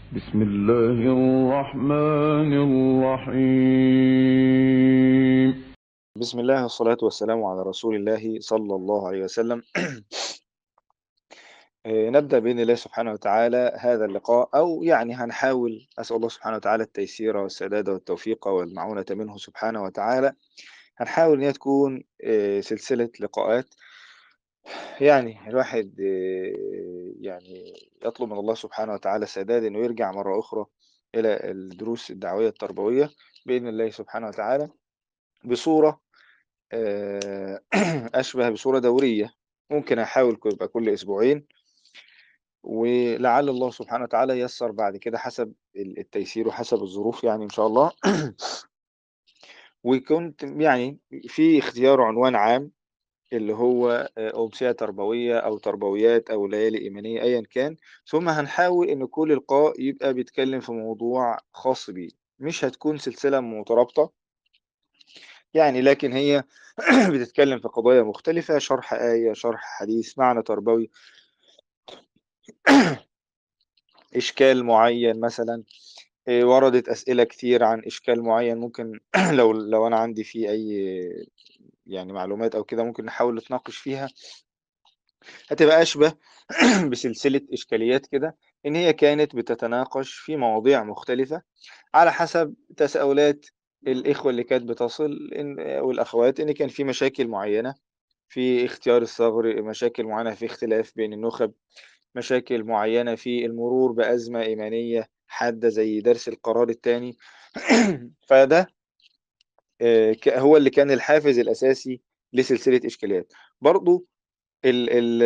بسم الله الرحمن الرحيم بسم الله والصلاة والسلام على رسول الله صلى الله عليه وسلم آه، نبدأ بإذن الله سبحانه وتعالى هذا اللقاء أو يعني هنحاول أسأل الله سبحانه وتعالى التيسير والسداد والتوفيق والمعونة منه سبحانه وتعالى هنحاول إن هي تكون آه، سلسلة لقاءات يعني الواحد آه، يعني يطلب من الله سبحانه وتعالى السداد إنه يرجع مرة أخرى إلى الدروس الدعوية التربوية بإذن الله سبحانه وتعالى بصورة آه، أشبه بصورة دورية ممكن أحاول ك- يبقى كل أسبوعين ولعل الله سبحانه وتعالى ييسر بعد كده حسب ال- التيسير وحسب الظروف يعني إن شاء الله وكنت يعني في اختيار عنوان عام اللي هو آه، أمسية تربوية أو تربويات أو ليالي إيمانية أيا كان ثم هنحاول إن كل لقاء يبقى بيتكلم في موضوع خاص بيه مش هتكون سلسلة مترابطة يعني لكن هي بتتكلم في قضايا مختلفة شرح آية شرح حديث معنى تربوي إشكال معين مثلا إيه، وردت أسئلة كتير عن إشكال معين ممكن لو لو أنا عندي فيه أي يعني معلومات أو كده ممكن نحاول نتناقش فيها هتبقى أشبه بسلسلة إشكاليات كده إن هي كانت بتتناقش في مواضيع مختلفة على حسب تساؤلات الإخوة اللي كانت بتصل إن والأخوات إن كان في مشاكل معينة في اختيار الثغر مشاكل معينة في اختلاف بين النخب مشاكل معينة في المرور بأزمة إيمانية حادة زي درس القرار الثاني فده آه، ك- هو اللي كان الحافز الأساسي لسلسلة إشكاليات برضو ال ال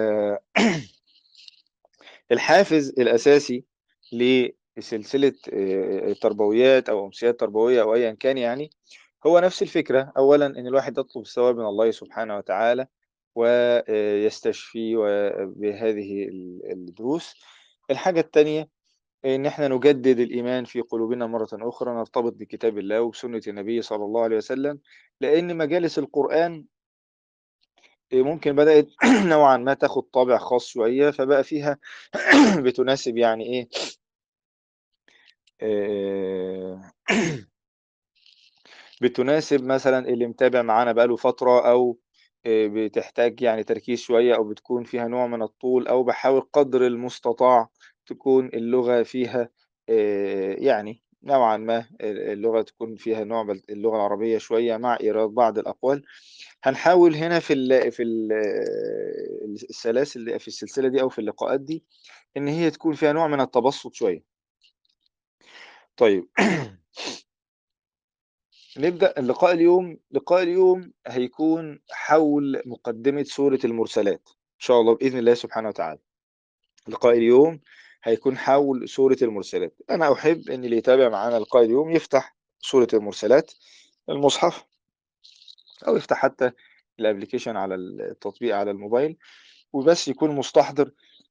الحافز الأساسي لسلسلة آه، التربويات أو أمسيات تربوية أو أيا كان يعني هو نفس الفكرة أولا إن الواحد يطلب الثواب من الله سبحانه وتعالى ويستشفي بهذه ال- الدروس الحاجة التانية إن إحنا نجدد الإيمان في قلوبنا مرة أخرى نرتبط بكتاب الله وبسنة النبي صلى الله عليه وسلم لأن مجالس القرآن ممكن بدأت نوعا ما تاخد طابع خاص شوية فبقى فيها بتناسب يعني إيه آه، بتناسب مثلا اللي متابع معانا بقاله فترة أو آه، بتحتاج يعني تركيز شوية أو بتكون فيها نوع من الطول أو بحاول قدر المستطاع تكون اللغة فيها آه، يعني نوعا ما اللغة تكون فيها نوع من اللغة العربية شوية مع إيراد بعض الأقوال هنحاول هنا في ال في ال السلاسل في السلسلة دي أو في اللقاءات دي إن هي تكون فيها نوع من التبسط شوية طيب نبدأ اللقاء اليوم لقاء اليوم هيكون حول مقدمة سورة المرسلات إن شاء الله بإذن الله سبحانه وتعالى لقاء اليوم هيكون حول سورة المرسلات أنا أحب أن اللي يتابع معانا لقاء اليوم يفتح سورة المرسلات المصحف أو يفتح حتى الابليكيشن على التطبيق على الموبايل وبس يكون مستحضر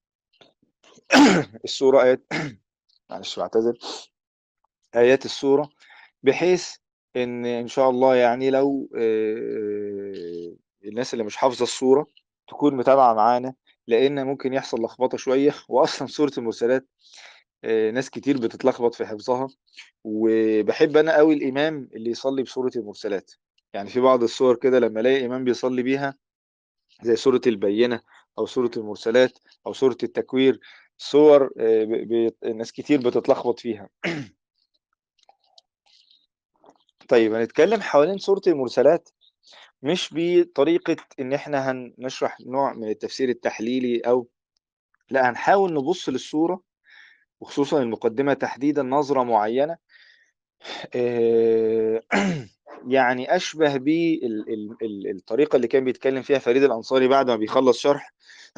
السورة آيات معلش بعتذر آيات السورة بحيث إن إن شاء الله يعني لو آه، الناس اللي مش حافظة السورة تكون متابعة معانا لأن ممكن يحصل لخبطة شوية وأصلا سورة المرسلات آه، ناس كتير بتتلخبط في حفظها وبحب أنا قوي الإمام اللي يصلي بسورة المرسلات يعني في بعض السور كده لما الاقي إمام بيصلي بيها زي سورة البينة أو سورة المرسلات أو سورة التكوير صور آه، ب- ب- ناس كتير بتتلخبط فيها طيب هنتكلم حوالين سورة المرسلات مش بطريقة إن إحنا هنشرح نوع من التفسير التحليلي أو لا هنحاول نبص للسورة وخصوصا المقدمة تحديدا نظرة معينة آه، يعني أشبه بالطريقة اللي كان بيتكلم فيها فريد الأنصاري بعد ما بيخلص شرح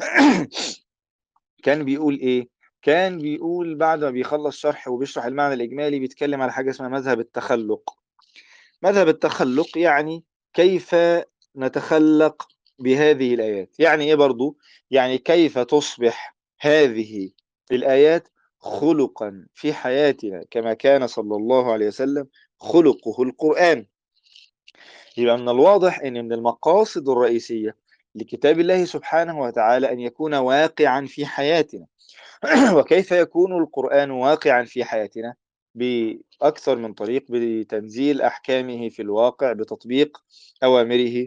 كان بيقول إيه؟ كان بيقول بعد ما بيخلص شرح وبيشرح المعنى الإجمالي بيتكلم على حاجة اسمها مذهب التخلق مذهب التخلق يعني كيف نتخلق بهذه الآيات يعني إيه برضو يعني كيف تصبح هذه الآيات خلقا في حياتنا كما كان صلى الله عليه وسلم خلقه القرآن يبقى من الواضح أن من المقاصد الرئيسية لكتاب الله سبحانه وتعالى أن يكون واقعا في حياتنا وكيف يكون القرآن واقعا في حياتنا بأكثر من طريق بتنزيل أحكامه في الواقع بتطبيق أوامره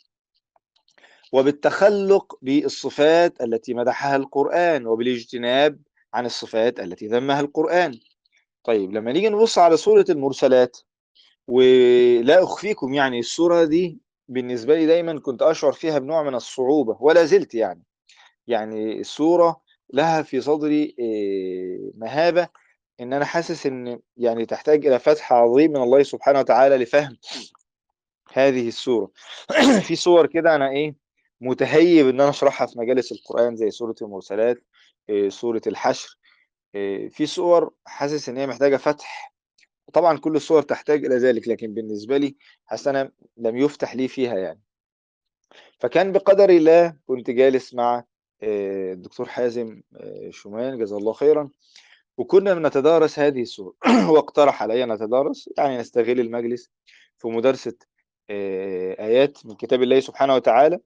وبالتخلق بالصفات التي مدحها القرآن وبالاجتناب عن الصفات التي ذمها القرآن طيب لما نيجي نبص على سورة المرسلات ولا أخفيكم يعني السورة دي بالنسبة لي دايما كنت أشعر فيها بنوع من الصعوبة ولا زلت يعني يعني السورة لها في صدري إيه، مهابة إن أنا حاسس إن يعني تحتاج إلى فتح عظيم من الله سبحانه وتعالى لفهم هذه السورة في صور كده أنا إيه متهيب إن أنا أشرحها في مجالس القرآن زي سورة المرسلات إيه، سورة الحشر إيه، في صور حاسس إن هي محتاجة فتح طبعا كل الصور تحتاج إلى ذلك لكن بالنسبة لي حاسس أنا لم يفتح لي فيها يعني فكان بقدر الله كنت جالس مع آه، الدكتور حازم آه، شومان جزاه الله خيرا وكنا بنتدارس هذه السورة واقترح علي أن نتدارس يعني نستغل المجلس في مدارسة آه، آيات من كتاب الله سبحانه وتعالى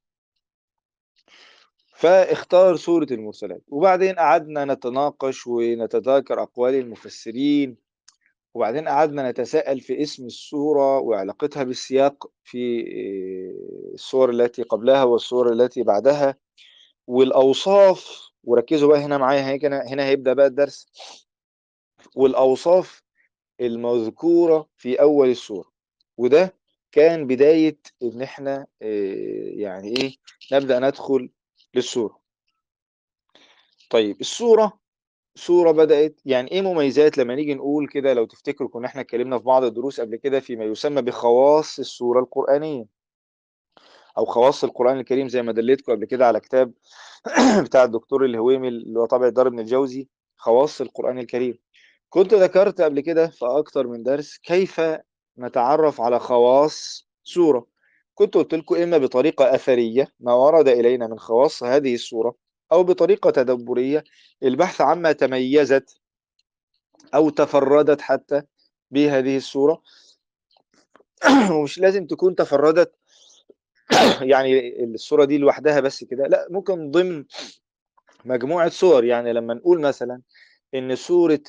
فاختار سورة المرسلات وبعدين قعدنا نتناقش ونتذاكر أقوال المفسرين وبعدين قعدنا نتساءل في اسم السورة وعلاقتها بالسياق في السور التي قبلها والسور التي بعدها والأوصاف وركزوا بقى هنا معايا هنا هنا هيبدأ بقى الدرس والأوصاف المذكورة في أول السورة وده كان بداية إن إحنا يعني إيه نبدأ ندخل للسورة طيب السورة سورة بدأت يعني ايه مميزات لما نيجي نقول كده لو تفتكروا كنا احنا اتكلمنا في بعض الدروس قبل كده فيما يسمى بخواص السورة القرآنية او خواص القرآن الكريم زي ما دليتكم قبل كده على كتاب بتاع الدكتور الهويمي اللي هو طابع دار ابن الجوزي خواص القرآن الكريم كنت ذكرت قبل كده في اكتر من درس كيف نتعرف على خواص سورة كنت قلت لكم اما بطريقة اثرية ما ورد الينا من خواص هذه السورة أو بطريقة تدبرية البحث عما تميزت أو تفردت حتى بهذه الصورة ومش لازم تكون تفردت يعني الصورة دي لوحدها بس كده لا ممكن ضمن مجموعة صور يعني لما نقول مثلا إن سورة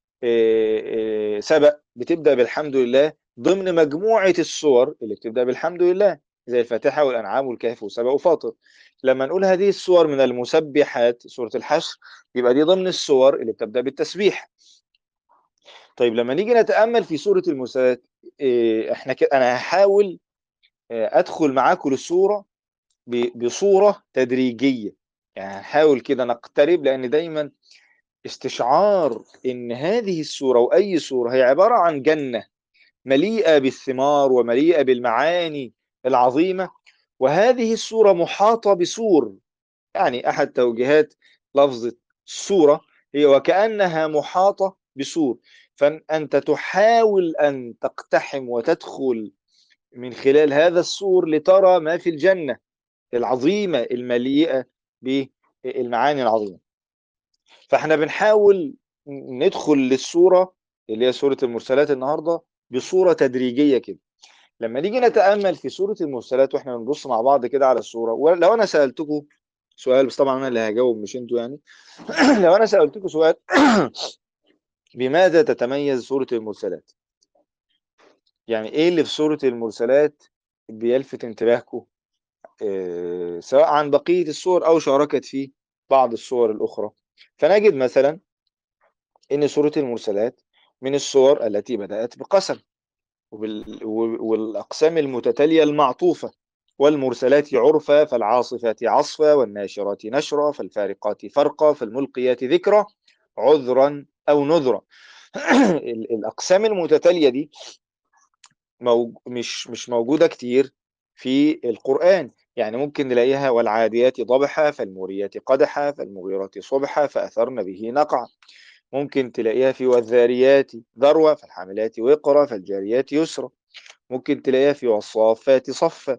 سبأ بتبدأ بالحمد لله ضمن مجموعة الصور اللي بتبدأ بالحمد لله زي الفاتحة والأنعام والكهف وسبأ وفاطر لما نقول هذه الصور من المسبحات سورة الحشر يبقى دي ضمن الصور اللي بتبدأ بالتسبيح طيب لما نيجي نتأمل في سورة المرسلات احنا كده انا هحاول ادخل معاكم للسورة بصورة تدريجية يعني هنحاول كده نقترب لان دايما استشعار ان هذه السورة واي سورة هي عبارة عن جنة مليئة بالثمار ومليئة بالمعاني العظيمة وهذه السورة محاطة بسور يعني أحد توجيهات لفظة سورة هي وكأنها محاطة بسور فأنت تحاول أن تقتحم وتدخل من خلال هذا السور لترى ما في الجنة العظيمة المليئة بالمعاني العظيمة فاحنا بنحاول ندخل للسورة اللي هي سورة المرسلات النهاردة بصورة تدريجية كده لما نيجي نتأمل في سورة المرسلات واحنا بنبص مع بعض كده على السورة ولو انا سألتكم سؤال بس طبعا انا اللي هجاوب مش انتوا يعني لو انا سألتكم سؤال بماذا تتميز سورة المرسلات يعني ايه اللي في سورة المرسلات بيلفت انتباهكم إيه سواء عن بقية السور او شاركت فيه بعض السور الاخرى فنجد مثلا ان سورة المرسلات من السور التي بدأت بقسم والأقسام المتتالية المعطوفة والمرسلات عرفا فالعاصفات عصفا والناشرات نشرا فالفارقات فرقا فالملقيات ذكرا عذرا أو نذرا الأقسام المتتالية دي موج... مش مش موجودة كتير في القرآن يعني ممكن نلاقيها والعاديات ضبحا فالموريات قدحا فالمغيرات صبحا فأثرن به نقعا ممكن تلاقيها في والذاريات ذروة فالحاملات وقرا فالجاريات يسرا ممكن تلاقيها في والصافات صفا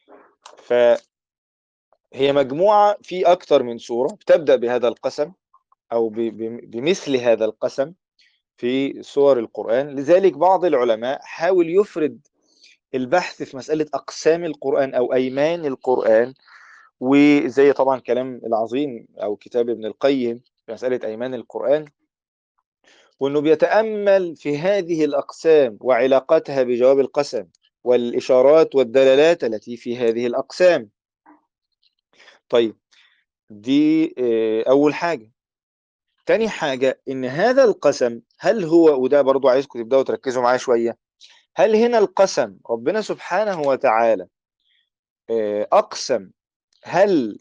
فهي مجموعة في أكثر من سورة بتبدأ بهذا القسم أو بمثل هذا القسم في سور القرآن لذلك بعض العلماء حاول يفرد البحث في مسألة أقسام القرآن أو أيمان القرآن وزي طبعا كلام العظيم أو كتاب ابن القيم في مسألة أيمان القرآن وأنه بيتأمل في هذه الأقسام وعلاقتها بجواب القسم والإشارات والدلالات التي في هذه الأقسام طيب دي آه، أول حاجة تاني حاجة إن هذا القسم هل هو وده برضو عايزكم تبدأوا تركزوا معايا شوية هل هنا القسم ربنا سبحانه وتعالى آه، أقسم هل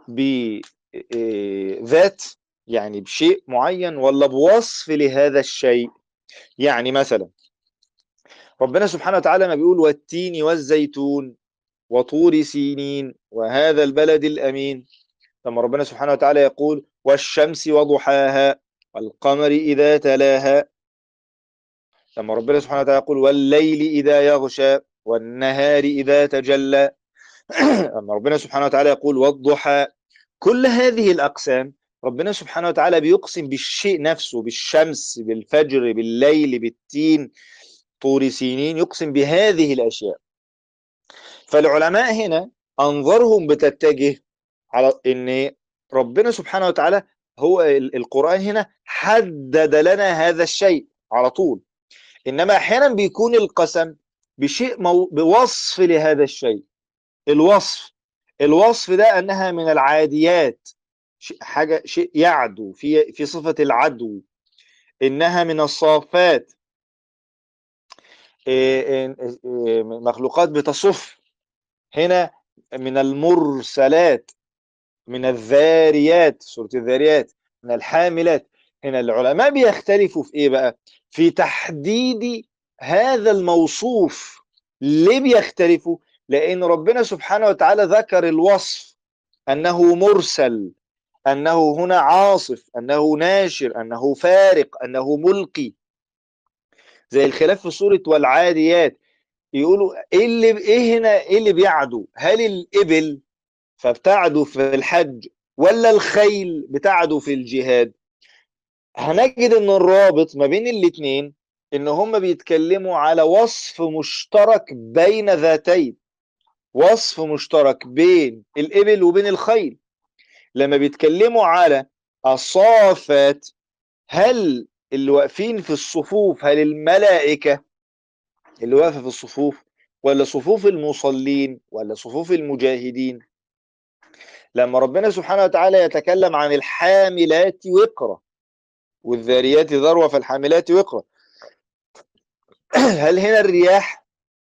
بذات يعني بشيء معين ولا بوصف لهذا الشيء يعني مثلا ربنا سبحانه وتعالى ما بيقول والتين والزيتون وطور سينين وهذا البلد الأمين لما ربنا سبحانه وتعالى يقول والشمس وضحاها والقمر إذا تلاها لما ربنا سبحانه وتعالى يقول والليل إذا يغشى والنهار إذا تجلى لما ربنا سبحانه وتعالى يقول والضحى كل هذه الأقسام ربنا سبحانه وتعالى بيقسم بالشيء نفسه بالشمس بالفجر بالليل بالتين طور سينين يقسم بهذه الأشياء فالعلماء هنا أنظرهم بتتجه على أن ربنا سبحانه وتعالى هو ال- القرآن هنا حدد لنا هذا الشيء على طول إنما أحيانا بيكون القسم بشيء مو... بوصف لهذا الشيء الوصف الوصف ده أنها من العاديات ش- حاجة شيء يعدو في في صفة العدو إنها من الصافات إيه، إيه، إيه، مخلوقات بتصف هنا من المرسلات من الذاريات سورة الذاريات من الحاملات هنا العلماء بيختلفوا في ايه بقى في تحديد هذا الموصوف ليه بيختلفوا لان ربنا سبحانه وتعالى ذكر الوصف انه مرسل انه هنا عاصف انه ناشر انه فارق انه ملقي زي الخلاف في سورة والعاديات يقولوا ايه اللي ايه هنا ايه اللي بيعدو هل الابل فبتعدو في الحج ولا الخيل بتعدو في الجهاد هنجد ان الرابط ما بين الاتنين ان هم بيتكلموا على وصف مشترك بين ذاتين وصف مشترك بين الابل وبين الخيل لما بيتكلموا على الصافات هل اللي واقفين في الصفوف هل الملائكة اللي واقفة في الصفوف ولا صفوف المصلين ولا صفوف المجاهدين لما ربنا سبحانه وتعالى يتكلم عن الحاملات وقرا والذاريات ذروة فالحاملات وقرا هل هنا الرياح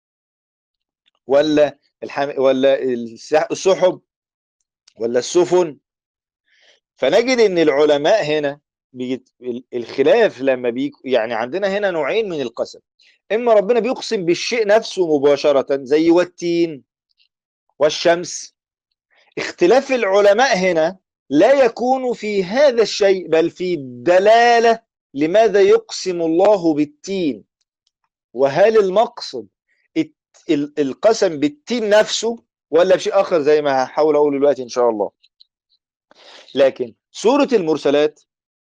ولا الحام... ولا السح- السحب ولا السفن فنجد ان العلماء هنا بيت... ال- الخلاف لما بي يعني عندنا هنا نوعين من القسم اما ربنا بيقسم بالشيء نفسه مباشرة زي والتين والشمس اختلاف العلماء هنا لا يكون في هذا الشيء بل في الدلالة لماذا يقسم الله بالتين وهل المقصد الت- ال- القسم بالتين نفسه ولا بشيء آخر زي ما هحاول أقول دلوقتي إن شاء الله لكن سورة المرسلات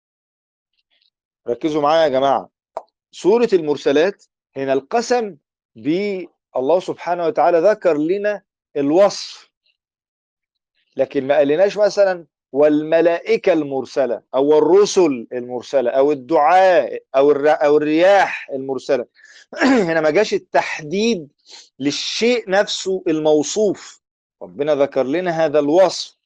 ركزوا معايا يا جماعة سورة المرسلات هنا القسم بالله سبحانه وتعالى ذكر لنا الوصف لكن ما قالناش مثلا والملائكة المرسلة أو الرسل المرسلة أو الدعاء أو الر- أو الرياح المرسلة هنا ما جاش التحديد للشيء نفسه الموصوف ربنا ذكر لنا هذا الوصف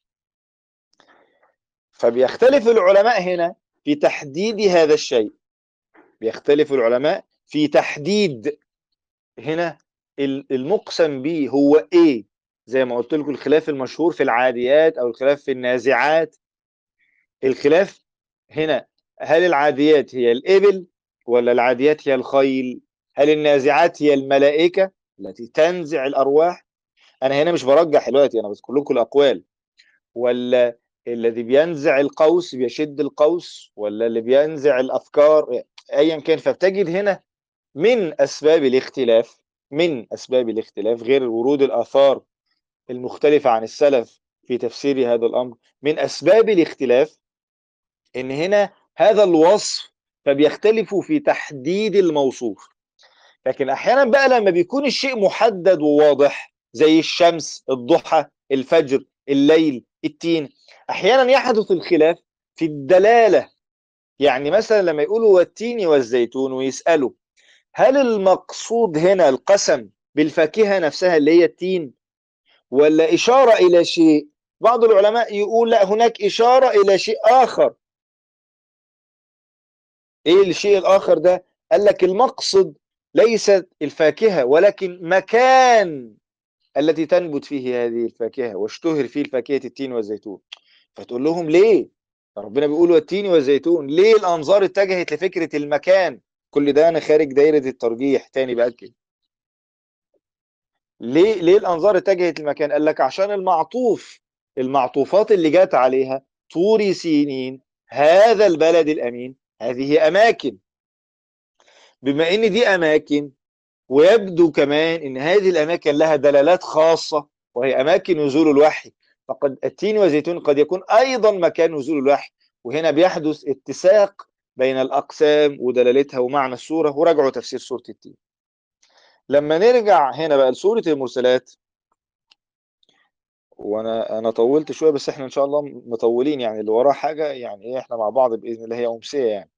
فبيختلف العلماء هنا في تحديد هذا الشيء بيختلف العلماء في تحديد هنا ال- المقسم به هو ايه زي ما قلت لكم الخلاف المشهور في العاديات او الخلاف في النازعات الخلاف هنا هل العاديات هي الإبل ولا العاديات هي الخيل هل النازعات هي الملائكة التي تنزع الأرواح أنا هنا مش برجح دلوقتي أنا بذكر لكم الأقوال ولا الذي بينزع القوس بيشد القوس ولا اللي بينزع الأفكار أيا كان فبتجد هنا من أسباب الاختلاف من أسباب الاختلاف غير ورود الآثار المختلفة عن السلف في تفسير هذا الأمر من أسباب الاختلاف إن هنا هذا الوصف فبيختلفوا في تحديد الموصوف لكن أحيانا بقى لما بيكون الشيء محدد وواضح زي الشمس الضحى الفجر الليل التين أحيانا يحدث الخلاف في الدلالة يعني مثلا لما يقولوا والتين والزيتون ويسألوا هل المقصود هنا القسم بالفاكهة نفسها اللي هي التين ولا إشارة إلى شيء بعض العلماء يقول لا هناك إشارة إلى شيء آخر إيه الشيء الآخر ده قال لك المقصد ليست الفاكهة ولكن مكان التي تنبت فيه هذه الفاكهة واشتهر فيه الفاكهة التين والزيتون فتقول لهم ليه ربنا بيقول والتين والزيتون ليه الأنظار اتجهت لفكرة المكان كل ده أنا خارج دايرة الترجيح تاني بأكد ليه ليه الأنظار اتجهت للمكان قال لك عشان المعطوف المعطوفات اللي جات عليها طور سينين هذا البلد الأمين هذه أماكن بما إن دي أماكن ويبدو كمان إن هذه الأماكن لها دلالات خاصة وهي أماكن نزول الوحي فقد التين والزيتون قد يكون أيضا مكان نزول الوحي وهنا بيحدث اتساق بين الأقسام ودلالتها ومعنى السورة وراجعوا تفسير سورة التين لما نرجع هنا بقى لسورة المرسلات وانا انا طولت شويه بس احنا ان شاء الله مطولين يعني اللي وراه حاجه يعني ايه احنا مع بعض باذن الله هي امسيه يعني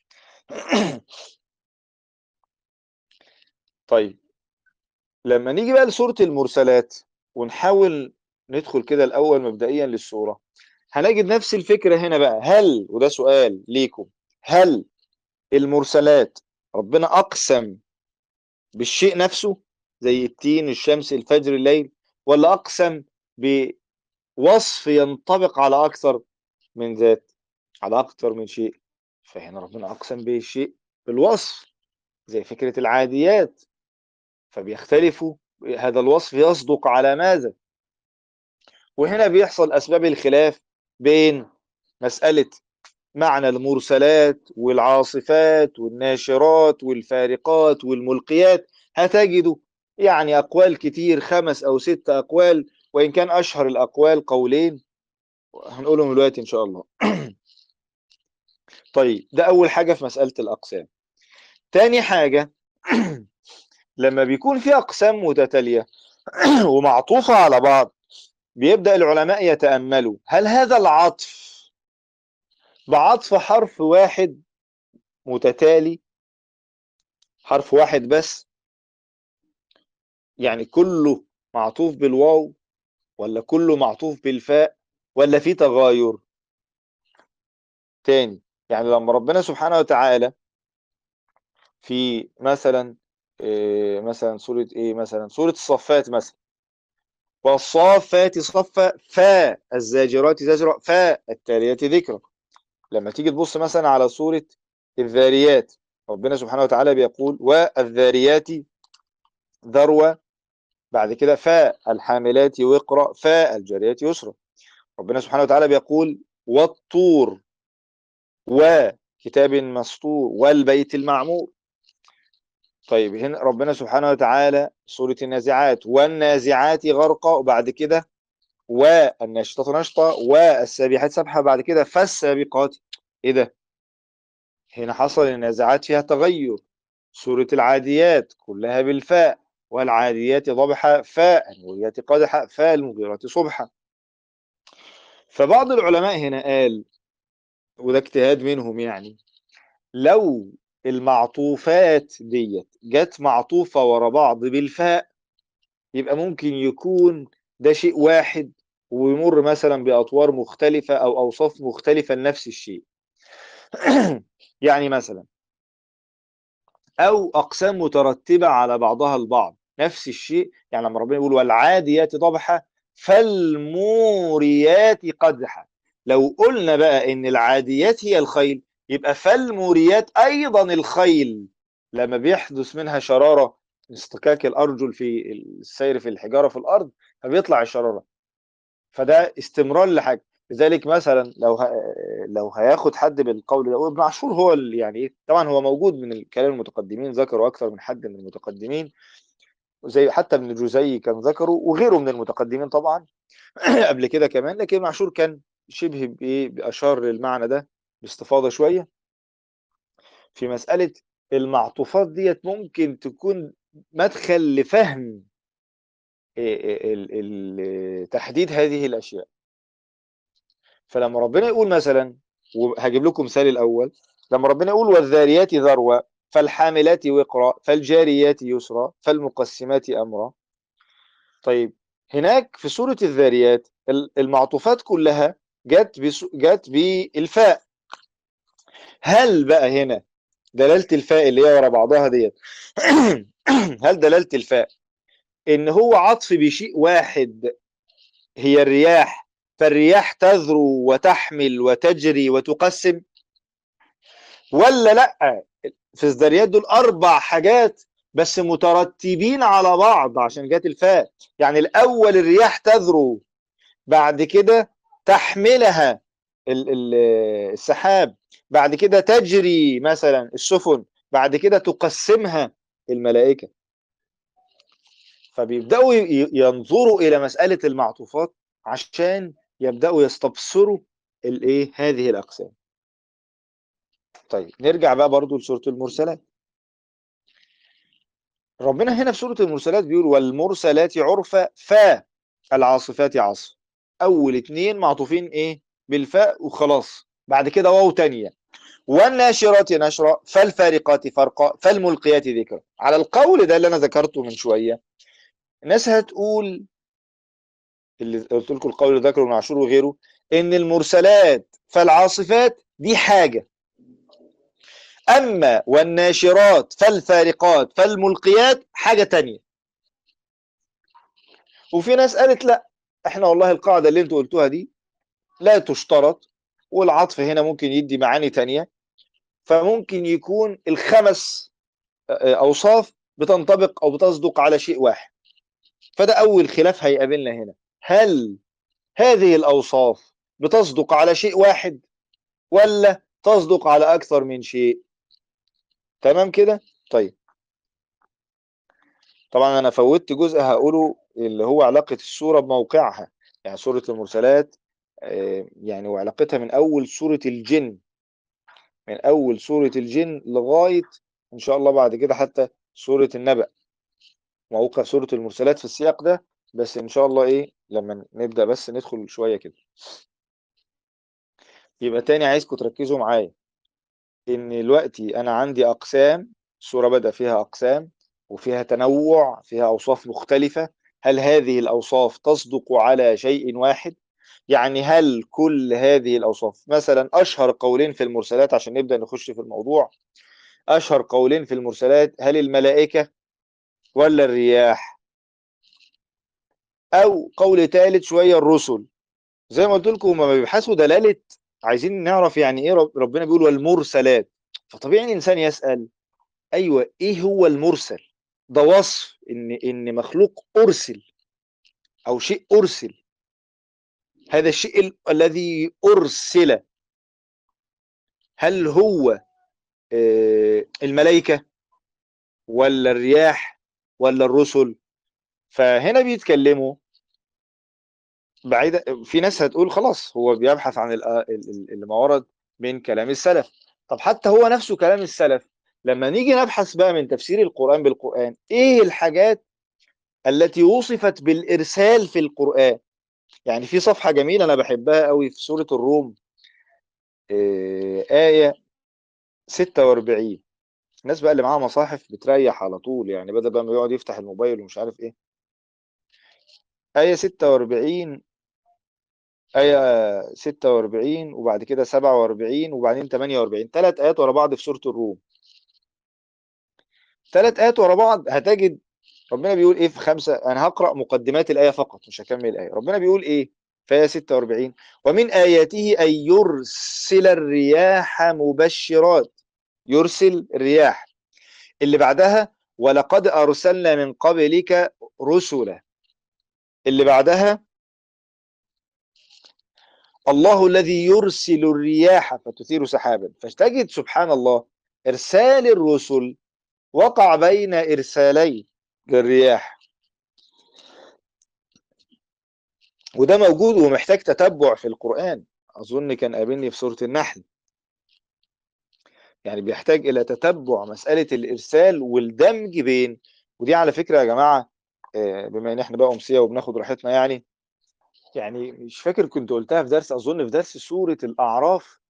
طيب لما نيجي بقى لسوره المرسلات ونحاول ندخل كده الاول مبدئيا للسوره هنجد نفس الفكره هنا بقى هل وده سؤال ليكم هل المرسلات ربنا اقسم بالشيء نفسه زي التين الشمس الفجر الليل ولا اقسم بوصف ينطبق على اكثر من ذات على اكثر من شيء فهنا ربنا اقسم بالشيء بالوصف زي فكرة العاديات فبيختلفوا هذا الوصف يصدق على ماذا وهنا بيحصل اسباب الخلاف بين مسألة معنى المرسلات والعاصفات والناشرات والفارقات والملقيات هتجدوا يعني أقوال كتير خمس أو ست أقوال وإن كان أشهر الأقوال قولين هنقولهم دلوقتي إن شاء الله طيب ده أول حاجة في مسألة الأقسام تاني حاجة لما بيكون في أقسام متتالية ومعطوفة على بعض بيبدأ العلماء يتأملوا هل هذا العطف بعطف حرف واحد متتالي حرف واحد بس يعني كله معطوف بالواو ولا كله معطوف بالفاء ولا في تغاير تاني يعني لما ربنا سبحانه وتعالى في مثلا إيه مثلا سورة ايه مثلا سورة الصفات مثلا والصافات صفا فا الزاجرات زجرا فا التاليات ذكرا لما تيجي تبص مثلا على سورة الذاريات ربنا سبحانه وتعالى بيقول والذاريات ذروة بعد كده فاء الحاملات وقرا فاء الجاريات يسرا ربنا سبحانه وتعالى بيقول والطور وكتاب مسطور والبيت المعمور طيب هنا ربنا سبحانه وتعالى سورة النازعات والنازعات غرقا وبعد كده والناشطات نشطة والسابحات سبحة بعد كده فالسابقات ايه ده هنا حصل النازعات فيها تغير سورة العاديات كلها بالفاء والعاديات ضبحا فاء المغيرات قدحا فاء المغيرات صبحا فبعض العلماء هنا قال وده اجتهاد منهم يعني لو المعطوفات ديت جت معطوفة ورا بعض بالفاء يبقى ممكن يكون ده شيء واحد ويمر مثلا بأطوار مختلفة أو أوصاف مختلفة لنفس الشيء يعني مثلا أو أقسام مترتبة على بعضها البعض نفس الشيء يعني لما ربنا يقول والعاديات ضبحا فالموريات قدحا لو قلنا بقى إن العاديات هي الخيل يبقى فالموريات أيضا الخيل لما بيحدث منها شرارة اصطكاك الأرجل في السير في الحجارة في الأرض فبيطلع الشرارة فده استمرار لحاجة لذلك مثلا لو ه... لو هياخد حد بالقول ده وابن عاشور هو اللي يعني ايه طبعا هو موجود من الكلام المتقدمين ذكروا اكثر من حد من المتقدمين زي حتى ابن جوزي كان ذكره وغيره من المتقدمين طبعا قبل كده كمان لكن ابن عاشور كان شبه بايه باشار للمعنى ده باستفاضه شويه في مساله المعطوفات ديت ممكن تكون مدخل لفهم تحديد هذه الاشياء فلما ربنا يقول مثلا وهجيب لكم مثال الأول لما ربنا يقول والذاريات ذروة فالحاملات وقرا فالجاريات يسرا فالمقسمات أمرا طيب هناك في سورة الذاريات ال- المعطوفات كلها جت بس- جت بالفاء هل بقى هنا دلالة الفاء اللي هي ورا بعضها ديت هل دلالة الفاء ان هو عطف بشيء واحد هي الرياح فالرياح تذرو وتحمل وتجري وتقسم ولا لا في الذريات دول اربع حاجات بس مترتبين على بعض عشان جت الفاء يعني الاول الرياح تذرو بعد كده تحملها ال- ال- السحاب بعد كده تجري مثلا السفن بعد كده تقسمها الملائكة فبيبدأوا ي- ينظروا إلى مسألة المعطوفات عشان يبدأوا يستبصروا الايه هذه الأقسام طيب نرجع بقى برضو لسورة المرسلات ربنا هنا في سورة المرسلات بيقول والمرسلات عرفا فا العاصفات عصف أول اتنين معطوفين إيه بالفاء وخلاص بعد كده واو تانية والناشرات نشرا فالفارقات فرقا فالملقيات ذكرا على القول ده اللي أنا ذكرته من شوية الناس هتقول اللي قلت لكم القول ذكر ابن عاشور وغيره ان المرسلات فالعاصفات دي حاجة اما والناشرات فالفارقات فالملقيات حاجة تانية وفي ناس قالت لا احنا والله القاعدة اللي انتوا قلتوها دي لا تشترط والعطف هنا ممكن يدي معاني تانية فممكن يكون الخمس آه، اوصاف بتنطبق او بتصدق على شيء واحد فده اول خلاف هيقابلنا هنا هل هذه الأوصاف بتصدق على شيء واحد ولا تصدق على أكثر من شيء تمام كده طيب طبعا أنا فوتت جزء هقوله اللي هو علاقة السورة بموقعها يعني سورة المرسلات آه، يعني وعلاقتها من أول سورة الجن من أول سورة الجن لغاية إن شاء الله بعد كده حتى سورة النبأ موقع سورة المرسلات في السياق ده بس إن شاء الله إيه لما نبدأ بس ندخل شوية كده يبقى تاني عايزكم تركزوا معايا ان دلوقتي انا عندي اقسام السوره بدأ فيها اقسام وفيها تنوع فيها اوصاف مختلفه هل هذه الاوصاف تصدق على شيء واحد يعني هل كل هذه الاوصاف مثلا اشهر قولين في المرسلات عشان نبدأ نخش في الموضوع اشهر قولين في المرسلات هل الملائكه ولا الرياح او قول ثالث شويه الرسل زي ما قلت لكم هما بيبحثوا دلاله عايزين نعرف يعني ايه رب- ربنا بيقول والمرسلات فطبيعي الانسان يسأل ايوه ايه هو المرسل ده وصف ان ان مخلوق ارسل او شيء ارسل هذا الشيء ال- الذي ارسل هل هو آه، الملائكة ولا الرياح ولا الرسل فهنا بيتكلموا بعيدة في ناس هتقول خلاص هو بيبحث عن ال- ال- ال- اللي ما ورد من كلام السلف طب حتى هو نفسه كلام السلف لما نيجي نبحث بقى من تفسير القرآن بالقرآن ايه الحاجات التي وصفت بالإرسال في القرآن يعني في صفحة جميلة أنا بحبها قوي في سورة الروم آه، آية 46 الناس بقى اللي معاها مصاحف بتريح على طول يعني بدل بقى ما يقعد يفتح الموبايل ومش عارف ايه آية 46 آية 46 وبعد كده 47 وبعدين 48 ثلاث آيات ورا بعض في سورة الروم ثلاث آيات ورا بعض هتجد ربنا بيقول ايه في خمسة انا هقرأ مقدمات الآية فقط مش هكمل الآية ربنا بيقول ايه في آية 46 ومن آياته أن يرسل الرياح مبشرات يرسل الرياح اللي بعدها ولقد أرسلنا من قبلك رسلا اللي بعدها الله الذي يرسل الرياح فتثير سحابا فتجد سبحان الله إرسال الرسل وقع بين إرسالي للرياح وده موجود ومحتاج تتبع في القرآن أظن كان قابلني في سورة النحل يعني بيحتاج إلى تتبع مسألة الإرسال والدمج بين ودي على فكرة يا جماعة آه، بما إن إحنا بقى أمسية وبناخد راحتنا يعني يعني مش فاكر كنت قلتها في درس أظن في درس سورة الأعراف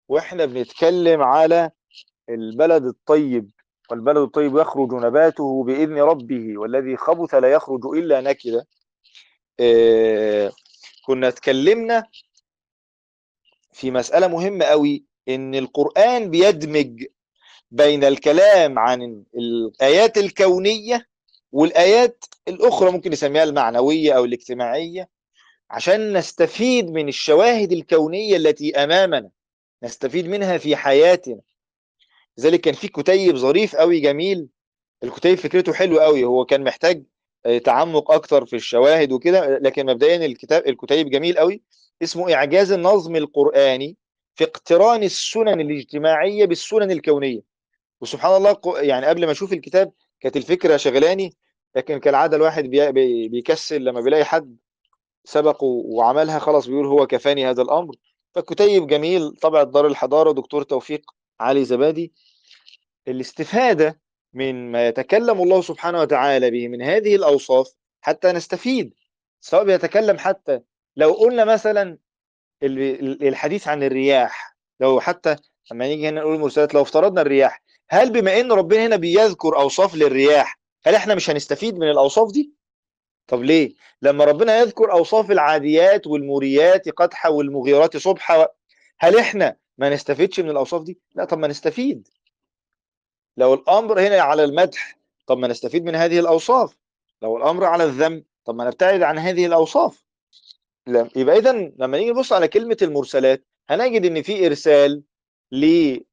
واحنا بنتكلم على البلد الطيب والبلد الطيب يخرج نباته بإذن ربه والذي خبث لا يخرج إلا نكدا آه، كنا اتكلمنا في مسألة مهمة قوي إن القرآن بيدمج بين الكلام عن الآيات الكونية والآيات الأخرى ممكن نسميها المعنوية أو الاجتماعية عشان نستفيد من الشواهد الكونية التي أمامنا نستفيد منها في حياتنا لذلك كان في كتيب ظريف قوي جميل الكتيب فكرته حلوة قوي هو كان محتاج آه، تعمق أكتر في الشواهد وكده لكن مبدئيا الكتاب الكتيب جميل قوي اسمه إعجاز النظم القرآني في اقتران السنن الاجتماعية بالسنن الكونية وسبحان الله ق- يعني قبل ما اشوف الكتاب كانت الفكره شغلاني لكن كالعاده الواحد بي- بي- بيكسل لما بيلاقي حد سبقه وعملها خلاص بيقول هو كفاني هذا الامر فالكتيب جميل طبع دار الحضاره دكتور توفيق علي زبادي الاستفاده من ما يتكلم الله سبحانه وتعالى به من هذه الاوصاف حتى نستفيد سواء بيتكلم حتى لو قلنا مثلا ال- الحديث عن الرياح لو حتى لما نيجي هنا نقول المرسلات لو افترضنا الرياح هل بما ان ربنا هنا بيذكر اوصاف للرياح هل احنا مش هنستفيد من الاوصاف دي طب ليه لما ربنا يذكر اوصاف العاديات والموريات قدحا والمغيرات صبحا هل احنا ما نستفيدش من الاوصاف دي لا طب ما نستفيد لو الامر هنا على المدح طب ما نستفيد من هذه الاوصاف لو الامر على الذم طب ما نبتعد عن هذه الاوصاف لا- يبقى اذا لما نيجي نبص على كلمه المرسلات هنجد ان في ارسال لل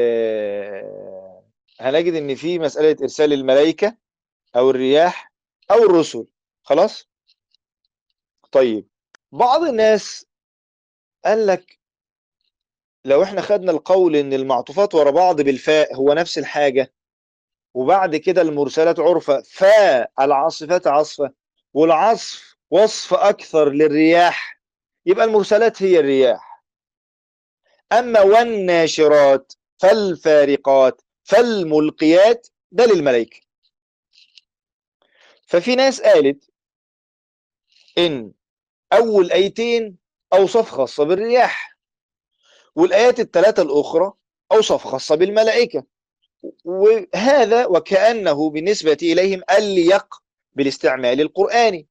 هنجد ان في مساله ارسال الملائكه او الرياح او الرسل خلاص طيب بعض الناس قال لك لو احنا خدنا القول ان المعطوفات ورا بعض بالفاء هو نفس الحاجه وبعد كده المرسلات عرفه فاء العاصفات عصفه والعصف وصف اكثر للرياح يبقى المرسلات هي الرياح اما والناشرات فالفارقات فالملقيات ده للملائكه ففي ناس قالت ان اول ايتين اوصاف خاصه بالرياح والايات الثلاثه الاخرى اوصاف خاصه بالملائكه وهذا وكانه بالنسبه اليهم اليق بالاستعمال القراني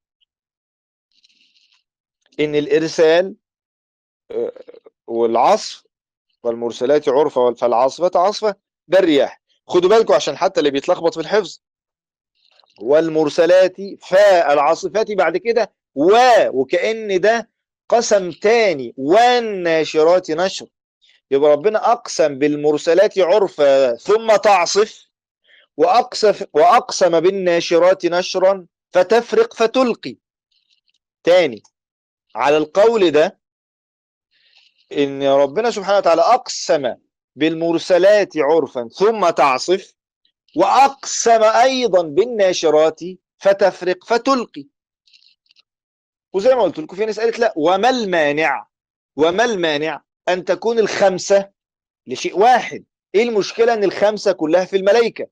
ان الارسال آه، والعصف والمرسلات عرفه فالعاصفه عصفه ده الرياح خدوا بالكم عشان حتى اللي بيتلخبط في الحفظ والمرسلات فالعاصفات بعد كده و وكأن ده قسم تاني والناشرات نشر يبقى ربنا أقسم بالمرسلات عرفا ثم تعصف وأقسم, وأقسم بالناشرات نشرا فتفرق فتلقي تاني على القول ده إن ربنا سبحانه وتعالى أقسم بالمرسلات عرفا ثم تعصف وأقسم أيضا بالناشرات فتفرق فتلقي وزي ما قلت لكم في ناس قالت لا وما المانع وما المانع أن تكون الخمسة لشيء واحد إيه المشكلة أن الخمسة كلها في الملائكة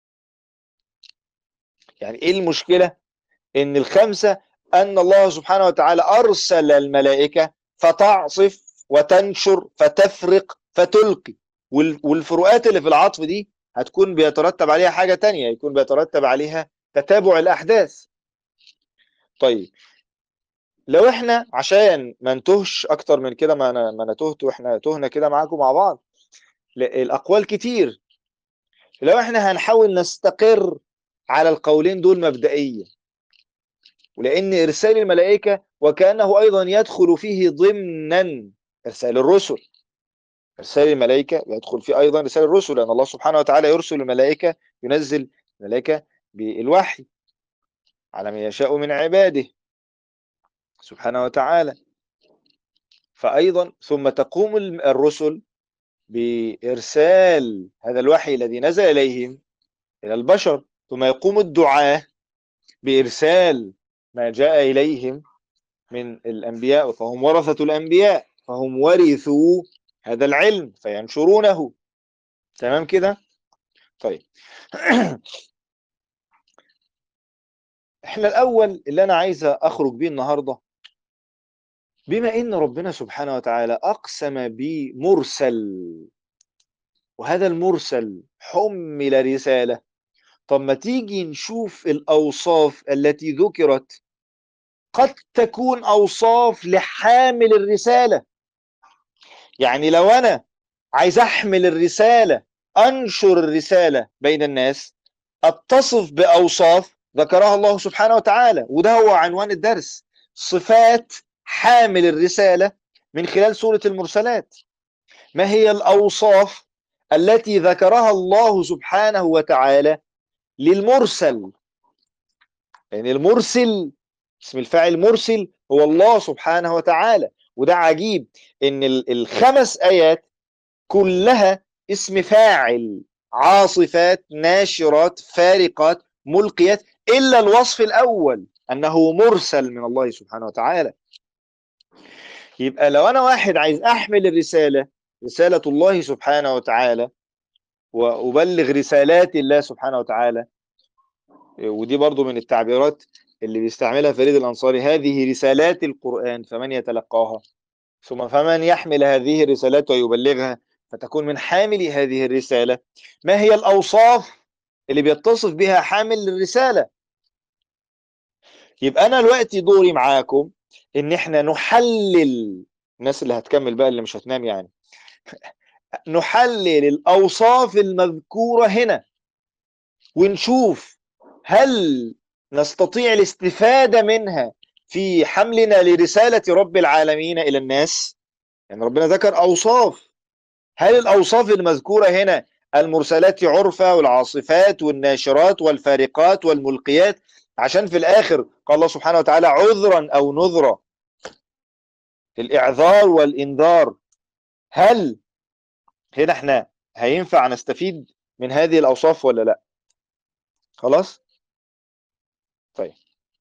يعني إيه المشكلة أن الخمسة أن الله سبحانه وتعالى أرسل الملائكة فتعصف وتنشر فتفرق فتلقي وال- والفروقات اللي في العطف دي هتكون بيترتب عليها حاجة تانية يكون بيترتب عليها تتابع الأحداث طيب لو احنا عشان ما نتوهش اكتر من كده ما انا ما انا تهت واحنا تهنا كده معاكم مع بعض ل- الاقوال كتير لو احنا هنحاول نستقر على القولين دول مبدئيا ولان ارسال الملائكه وكانه ايضا يدخل فيه ضمنا ارسال الرسل ارسال الملائكه يدخل فيه ايضا ارسال الرسل لان الله سبحانه وتعالى يرسل الملائكه ينزل الملائكه بالوحي على من يشاء من عباده سبحانه وتعالى فأيضا ثم تقوم الم- الرسل بإرسال هذا الوحي الذي نزل إليهم إلى البشر ثم يقوم الدعاة بإرسال ما جاء إليهم من الأنبياء فهم ورثة الأنبياء فهم ورثوا هذا العلم فينشرونه تمام كده طيب احنا الأول اللي أنا عايز أخرج بيه النهاردة بما ان ربنا سبحانه وتعالى اقسم بمرسل وهذا المرسل حمل رساله طب ما تيجي نشوف الاوصاف التي ذكرت قد تكون اوصاف لحامل الرساله يعني لو انا عايز احمل الرساله انشر الرساله بين الناس اتصف باوصاف ذكرها الله سبحانه وتعالى وده هو عنوان الدرس صفات حامل الرساله من خلال سوره المرسلات ما هي الاوصاف التي ذكرها الله سبحانه وتعالى للمرسل يعني المرسل اسم الفاعل مرسل هو الله سبحانه وتعالى وده عجيب ان الخمس ايات كلها اسم فاعل عاصفات ناشرات فارقات ملقيات الا الوصف الاول انه مرسل من الله سبحانه وتعالى يبقى لو انا واحد عايز احمل الرساله رساله الله سبحانه وتعالى وابلغ رسالات الله سبحانه وتعالى ودي برضو من التعبيرات اللي بيستعملها فريد الأنصاري هذه رسالات القرآن فمن يتلقاها ثم فمن يحمل هذه الرسالات ويبلغها فتكون من حامل هذه الرسالة ما هي الأوصاف اللي بيتصف بها حامل الرسالة يبقى أنا دلوقتي دوري معاكم إن إحنا نحلل الناس اللي هتكمل بقى اللي مش هتنام يعني نحلل الأوصاف المذكورة هنا ونشوف هل نستطيع الاستفادة منها في حملنا لرسالة رب العالمين إلى الناس يعني ربنا ذكر أوصاف هل الأوصاف المذكورة هنا المرسلات عرفة والعاصفات والناشرات والفارقات والملقيات عشان في الآخر قال الله سبحانه وتعالى عذرا أو نذرا الإعذار والإنذار هل هنا احنا هينفع نستفيد من هذه الأوصاف ولا لا خلاص طيب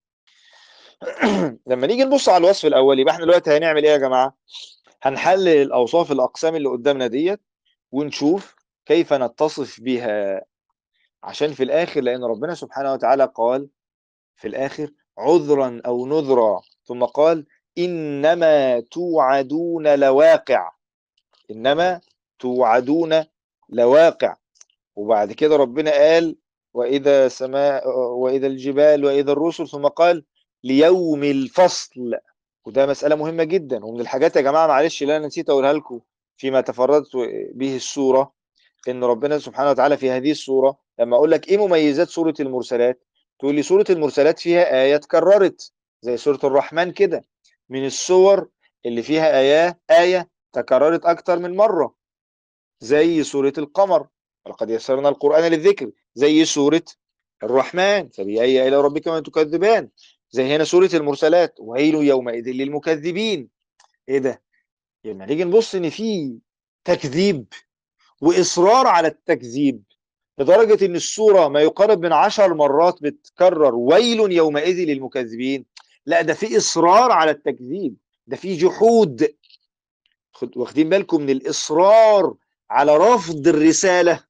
لما نيجي نبص على الوصف الاول يبقى احنا دلوقتي هنعمل ايه يا جماعه هنحلل الاوصاف الاقسام اللي قدامنا ديت ونشوف كيف نتصف بها عشان في الاخر لان ربنا سبحانه وتعالى قال في الاخر عذرا او نذرا ثم قال انما توعدون لواقع انما توعدون لواقع وبعد كده ربنا قال وإذا سماء وإذا الجبال وإذا الرسل ثم قال ليوم الفصل وده مسألة مهمة جدا ومن الحاجات يا جماعة معلش اللي أنا نسيت أقولها لكم فيما تفردت به السورة إن ربنا سبحانه وتعالى في هذه السورة لما أقول لك إيه مميزات سورة المرسلات تقول لي سورة المرسلات فيها آية اتكررت زي سورة الرحمن كده من السور اللي فيها آية آية تكررت أكتر من مرة زي سورة القمر ولقد يسرنا القرآن للذكر زي سورة الرحمن فبأي آلاء ربكما تكذبان زي هنا سورة المرسلات ويل يومئذ للمكذبين ايه ده؟ يعني نيجي نبص ان في تكذيب واصرار على التكذيب لدرجة ان السورة ما يقارب من عشر مرات بتكرر ويل يومئذ للمكذبين لا ده في اصرار على التكذيب ده في جحود واخدين بالكم من الاصرار على رفض الرسالة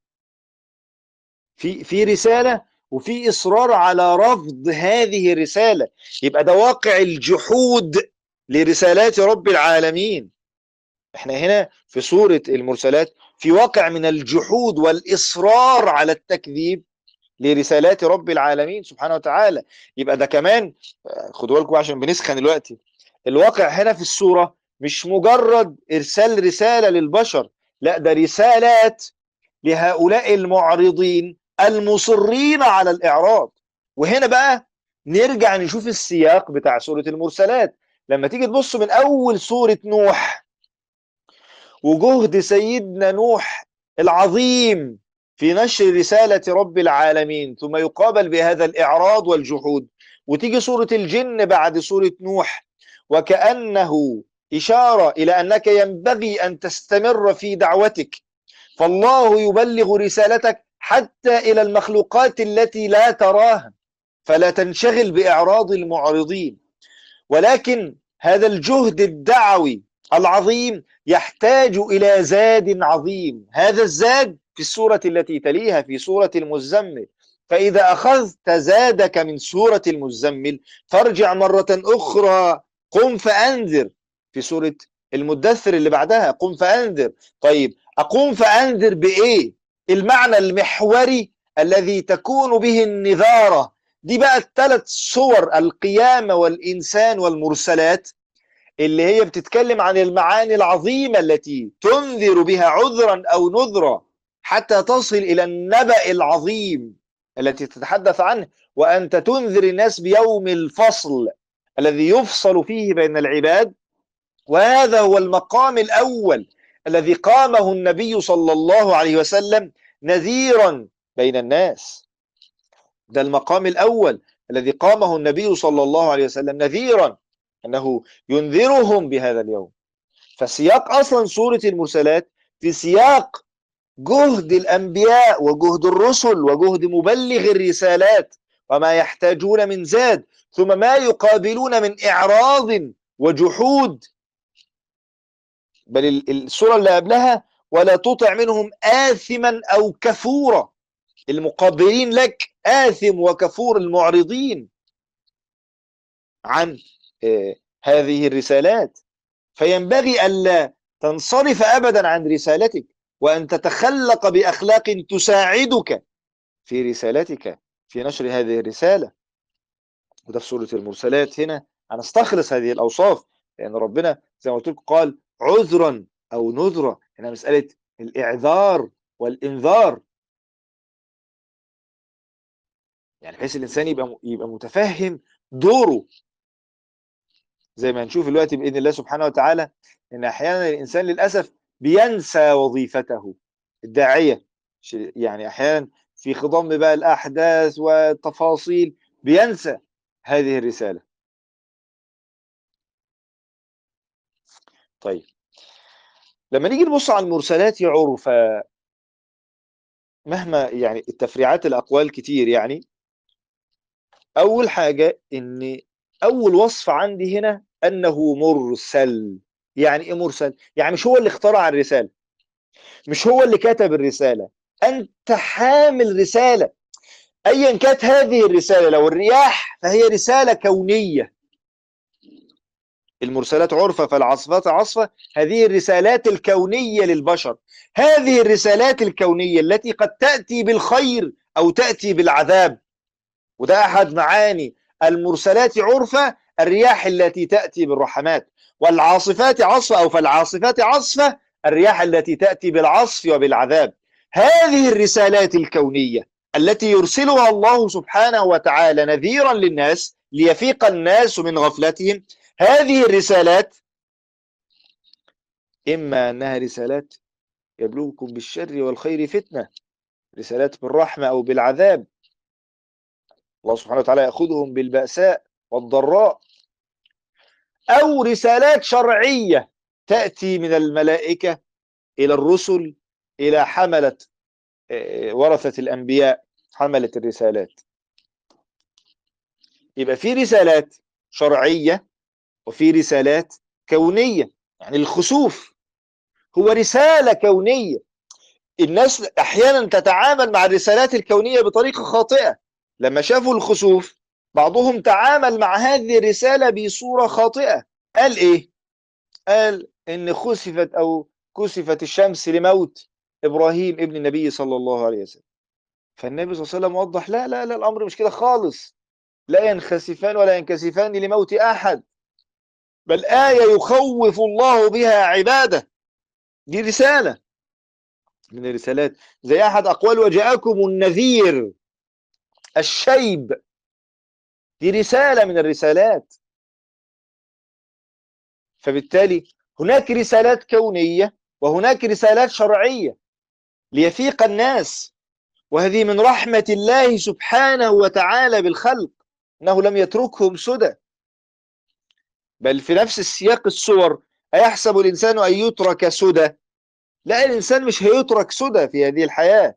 في في رسالة وفي إصرار على رفض هذه الرسالة يبقى ده واقع الجحود لرسالات رب العالمين احنا هنا في سورة المرسلات في واقع من الجحود والإصرار على التكذيب لرسالات رب العالمين سبحانه وتعالى يبقى ده كمان خدوا بالكم عشان بنسخن دلوقتي الواقع هنا في السورة مش مجرد إرسال رسالة للبشر لا ده رسالات لهؤلاء المعرضين المصرين على الإعراض وهنا بقى نرجع نشوف السياق بتاع سورة المرسلات لما تيجي تبص من أول سورة نوح وجهد سيدنا نوح العظيم في نشر رسالة رب العالمين ثم يقابل بهذا الإعراض والجحود وتيجي سورة الجن بعد سورة نوح وكأنه إشارة إلى أنك ينبغي أن تستمر في دعوتك فالله يبلغ رسالتك حتى إلى المخلوقات التي لا تراها فلا تنشغل بإعراض المعرضين ولكن هذا الجهد الدعوي العظيم يحتاج إلى زاد عظيم هذا الزاد في السورة التي تليها في سورة المزمل فإذا أخذت زادك من سورة المزمل فارجع مرة أخرى قم فأنذر في سورة المدثر اللي بعدها قم فأنذر طيب أقوم فأنذر بإيه المعنى المحوري الذي تكون به النذارة دي بقى الثلاث صور القيامة والإنسان والمرسلات اللي هي بتتكلم عن المعاني العظيمة التي تنذر بها عذرا أو نذرا حتى تصل إلى النبأ العظيم التي تتحدث عنه وأنت تنذر الناس بيوم الفصل الذي يفصل فيه بين العباد وهذا هو المقام الأول الذي قامه النبي صلى الله عليه وسلم نذيرا بين الناس ده المقام الأول الذي قامه النبي صلى الله عليه وسلم نذيرا أنه ينذرهم بهذا اليوم فسياق أصلا سورة المرسلات في سياق جهد الأنبياء وجهد الرسل وجهد مبلغ الرسالات وما يحتاجون من زاد ثم ما يقابلون من إعراض وجحود بل السورة اللي قبلها ولا تطع منهم آثما أو كفورا المقابلين لك آثم وكفور المعرضين عن هذه الرسالات فينبغي ألا تنصرف أبدا عن رسالتك وأن تتخلق بأخلاق تساعدك في رسالتك في نشر هذه الرسالة وده في سورة المرسلات هنا هنستخلص هذه الأوصاف لأن ربنا زي ما قلت لكم قال عذرا أو نذرا هنا مسألة الإعذار والإنذار يعني بحيث الإنسان يبقى يبقى متفهم دوره زي ما هنشوف دلوقتي بإذن الله سبحانه وتعالى إن أحيانا الإنسان للأسف بينسى وظيفته الداعية يعني أحيانا في خضم بقى الأحداث والتفاصيل بينسى هذه الرسالة طيب لما نيجي نبص على المرسلات عرفا مهما يعني التفريعات الأقوال كتير يعني أول حاجة إن أول وصف عندي هنا أنه مرسل يعني إيه مرسل؟ يعني مش هو اللي اخترع الرسالة مش هو اللي كتب الرسالة أنت حامل رسالة أيا كانت هذه الرسالة لو الرياح فهي رسالة كونية المرسلات عرفة فالعصفات عصفة هذه الرسالات الكونية للبشر هذه الرسالات الكونية التي قد تأتي بالخير أو تأتي بالعذاب وده أحد معاني المرسلات عرفة الرياح التي تأتي بالرحمات والعاصفات عصفة أو فالعاصفات عصفة الرياح التي تأتي بالعصف وبالعذاب هذه الرسالات الكونية التي يرسلها الله سبحانه وتعالى نذيرا للناس ليفيق الناس من غفلتهم هذه الرسالات إما أنها رسالات يبلوكم بالشر والخير فتنة رسالات بالرحمة أو بالعذاب الله سبحانه وتعالى يأخذهم بالبأساء والضراء أو رسالات شرعية تأتي من الملائكة إلى الرسل إلى حملة ورثة الأنبياء حملة الرسالات يبقى في رسالات شرعية وفي رسالات كونية يعني الخسوف هو رسالة كونية الناس أحيانا تتعامل مع الرسالات الكونية بطريقة خاطئة لما شافوا الخسوف بعضهم تعامل مع هذه الرسالة بصورة خاطئة قال إيه؟ قال إن خسفت أو كسفت الشمس لموت إبراهيم ابن النبي صلى الله عليه وسلم فالنبي صلى الله عليه وسلم وضح لا لا لا الأمر مش كده خالص لا ينخسفان ولا ينكسفان لموت أحد بل آية يخوف الله بها عباده دي رسالة من الرسالات زي أحد أقوال وجاءكم النذير الشيب دي رسالة من الرسالات فبالتالي هناك رسالات كونية وهناك رسالات شرعية ليفيق الناس وهذه من رحمة الله سبحانه وتعالى بالخلق أنه لم يتركهم سدى بل في نفس السياق الصور أيحسب الإنسان أن يترك سدى لا الإنسان مش هيترك سدى في هذه الحياة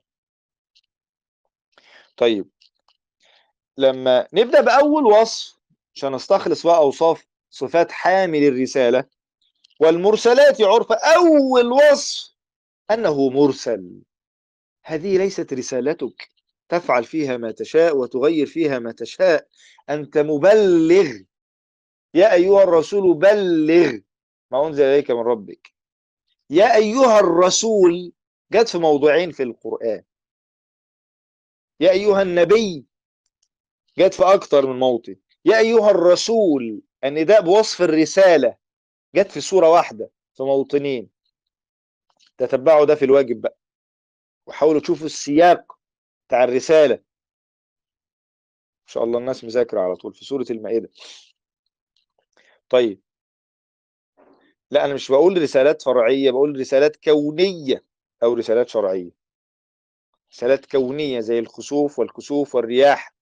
طيب لما نبدأ بأول وصف عشان نستخلص بقى أوصاف صفات حامل الرسالة والمرسلات عرف أول وصف أنه مرسل هذه ليست رسالتك تفعل فيها ما تشاء وتغير فيها ما تشاء أنت مبلغ يا أيها الرسول بلغ ما أنزل إليك من ربك يا أيها الرسول جت في موضوعين في القرآن يا أيها النبي جت في أكتر من موطن يا أيها الرسول النداء بوصف الرسالة جت في سورة واحدة في موطنين تتبعوا ده في الواجب بقى وحاولوا تشوفوا السياق بتاع الرسالة إن شاء الله الناس مذاكرة على طول في سورة المائدة طيب لا أنا مش بقول رسالات فرعية بقول رسالات كونية أو رسالات شرعية رسالات كونية زي الخسوف والكسوف والرياح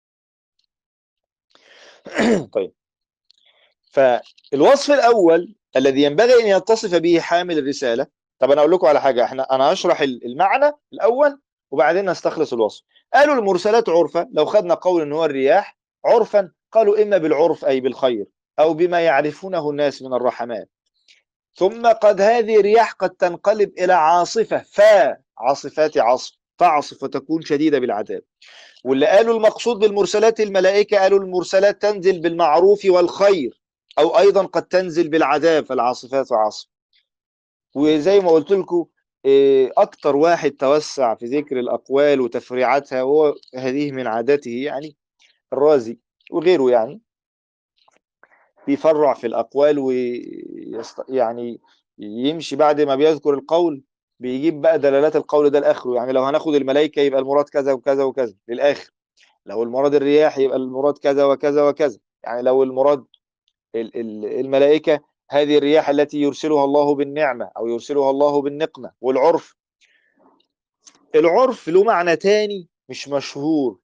طيب فالوصف الأول الذي ينبغي أن يتصف به حامل الرسالة طب أنا أقول لكم على حاجة إحنا أنا هشرح المعنى الأول وبعدين نستخلص الوصف قالوا المرسلات عرفا لو خدنا قول ان هو الرياح عرفا قالوا اما بالعرف اي بالخير او بما يعرفونه الناس من الرحمات ثم قد هذه الرياح قد تنقلب الى عاصفه فا عاصفات عصف تعصف وتكون شديده بالعذاب واللي قالوا المقصود بالمرسلات الملائكه قالوا المرسلات تنزل بالمعروف والخير او ايضا قد تنزل بالعذاب فالعاصفات عصف وزي ما قلت لكم أكتر واحد توسع في ذكر الأقوال وتفريعاتها هو هذه من عاداته يعني الرازي وغيره يعني بيفرع في الأقوال ويست... يعني يمشي بعد ما بيذكر القول بيجيب بقى دلالات القول ده لآخره يعني لو هناخد الملائكة يبقى المراد كذا وكذا وكذا للآخر لو المراد الرياح يبقى المراد كذا وكذا وكذا يعني لو المراد الملائكة هذه الرياح التي يرسلها الله بالنعمة أو يرسلها الله بالنقمة والعرف العرف له معنى تاني مش مشهور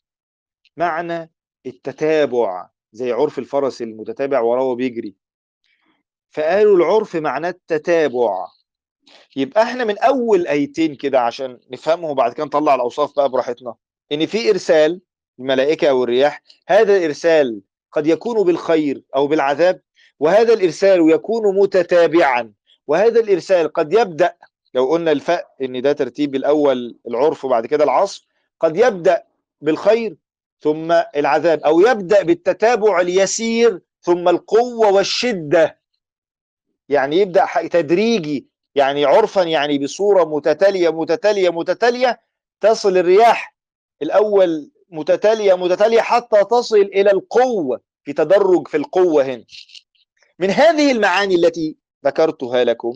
معنى التتابع زي عرف الفرس المتتابع وراه بيجري فقالوا العرف معناه التتابع يبقى احنا من اول ايتين كده عشان نفهمه وبعد كده نطلع الاوصاف بقى براحتنا ان في ارسال الملائكه او الرياح هذا الارسال قد يكون بالخير او بالعذاب وهذا الإرسال يكون متتابعا وهذا الإرسال قد يبدأ لو قلنا الفاء إن ده ترتيب الأول العرف وبعد كده العصر قد يبدأ بالخير ثم العذاب أو يبدأ بالتتابع اليسير ثم القوة والشدة يعني يبدأ تدريجي يعني عرفا يعني بصورة متتالية متتالية متتالية تصل الرياح الأول متتالية متتالية حتى تصل إلى القوة في تدرج في القوة هنا من هذه المعاني التي ذكرتها لكم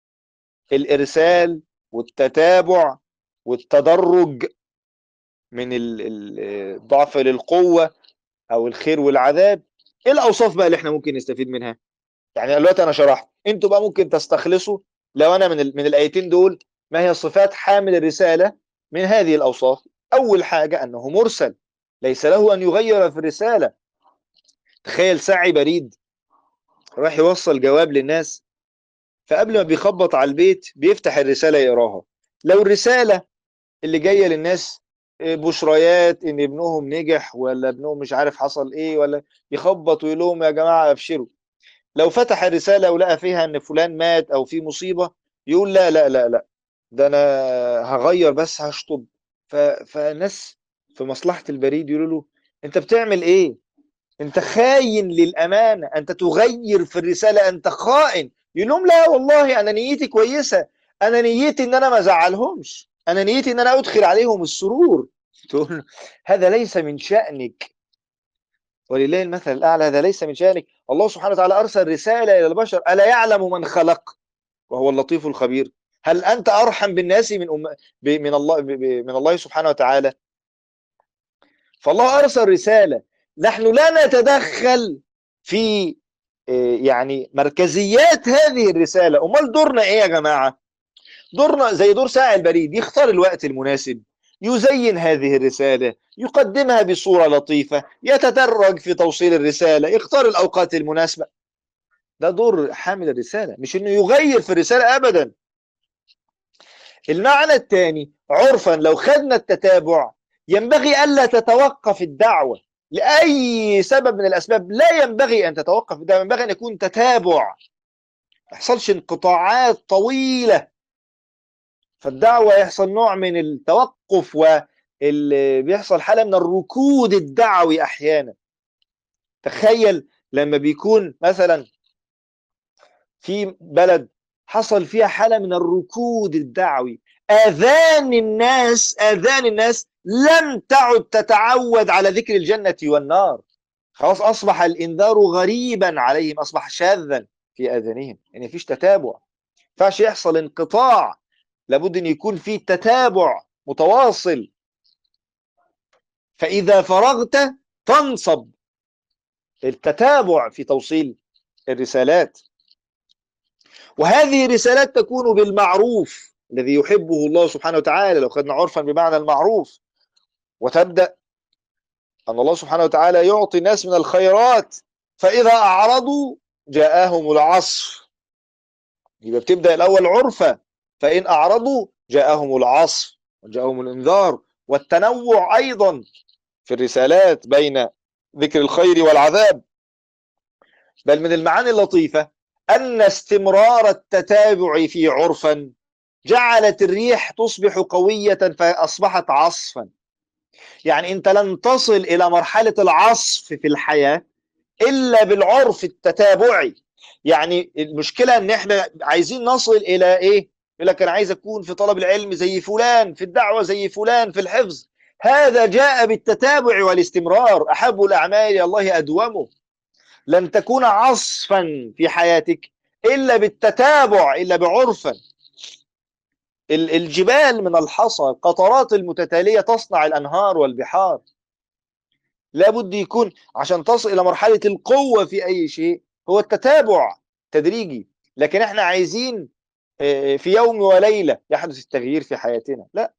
الإرسال والتتابع والتدرج من الضعف للقوة أو الخير والعذاب إيه الأوصاف بقى اللي إحنا ممكن نستفيد منها يعني دلوقتي أنا شرحت أنتوا بقى ممكن تستخلصوا لو أنا من من الآيتين دول ما هي صفات حامل الرسالة من هذه الأوصاف أول حاجة أنه مرسل ليس له أن يغير في الرسالة تخيل ساعي بريد راح يوصل جواب للناس فقبل ما بيخبط على البيت بيفتح الرسالة يقراها لو الرسالة اللي جاية للناس بشريات ان ابنهم نجح ولا ابنهم مش عارف حصل ايه ولا يخبط ويقول لهم يا جماعة ابشروا لو فتح الرسالة ولقى فيها ان فلان مات او في مصيبة يقول لا لا لا لا ده انا هغير بس هشطب فالناس في مصلحة البريد يقولوا له انت بتعمل ايه انت خاين للامانه انت تغير في الرساله انت خائن يقول لهم لا والله انا نيتي كويسه انا نيتي ان انا ما ازعلهمش انا نيتي ان انا ادخل عليهم السرور تقول هذا ليس من شانك ولله المثل الاعلى هذا ليس من شانك الله سبحانه وتعالى ارسل رساله الى البشر الا يعلم من خلق وهو اللطيف الخبير هل انت ارحم بالناس من أم... ب... من الله ب... ب... من الله سبحانه وتعالى فالله ارسل رساله نحن لا نتدخل في يعني مركزيات هذه الرسالة أمال دورنا إيه يا جماعة دورنا زي دور ساعي البريد يختار الوقت المناسب يزين هذه الرسالة يقدمها بصورة لطيفة يتدرج في توصيل الرسالة يختار الأوقات المناسبة ده دور حامل الرسالة مش إنه يغير في الرسالة أبدا المعنى الثاني عرفا لو خدنا التتابع ينبغي ألا تتوقف الدعوة لأي سبب من الأسباب لا ينبغي أن تتوقف ده ينبغي أن يكون تتابع ما يحصلش انقطاعات طويلة فالدعوة يحصل نوع من التوقف واللي بيحصل حالة من الركود الدعوي أحيانا تخيل لما بيكون مثلا في بلد حصل فيها حالة من الركود الدعوي آذان الناس آذان الناس لم تعد تتعود على ذكر الجنة والنار خلاص أصبح الإنذار غريبا عليهم أصبح شاذا في آذانهم يعني فيش تتابع فاش يحصل انقطاع لابد أن يكون في تتابع متواصل فإذا فرغت فانصب التتابع في توصيل الرسالات وهذه الرسالات تكون بالمعروف الذي يحبه الله سبحانه وتعالى لو خدنا عرفا بمعنى المعروف وتبدأ أن الله سبحانه وتعالى يعطي الناس من الخيرات فإذا أعرضوا جاءهم العصف يبقى بتبدأ الأول عرفة فإن أعرضوا جاءهم العصف وجاءهم الإنذار والتنوع أيضا في الرسالات بين ذكر الخير والعذاب بل من المعاني اللطيفة أن استمرار التتابع في عرفا جعلت الريح تصبح قوية فأصبحت عصفا يعني أنت لن تصل إلى مرحلة العصف في الحياة إلا بالعرف التتابعي يعني المشكلة أن إحنا عايزين نصل إلى إيه يقول لك أنا عايز أكون في طلب العلم زي فلان في الدعوة زي فلان في الحفظ هذا جاء بالتتابع والاستمرار أحب الأعمال إلى الله أدومه لن تكون عصفا في حياتك إلا بالتتابع إلا بعرفا الجبال من الحصى القطرات المتتالية تصنع الأنهار والبحار لابد يكون عشان تصل إلى مرحلة القوة في أي شيء هو التتابع تدريجي لكن احنا عايزين في يوم وليلة يحدث التغيير في حياتنا لا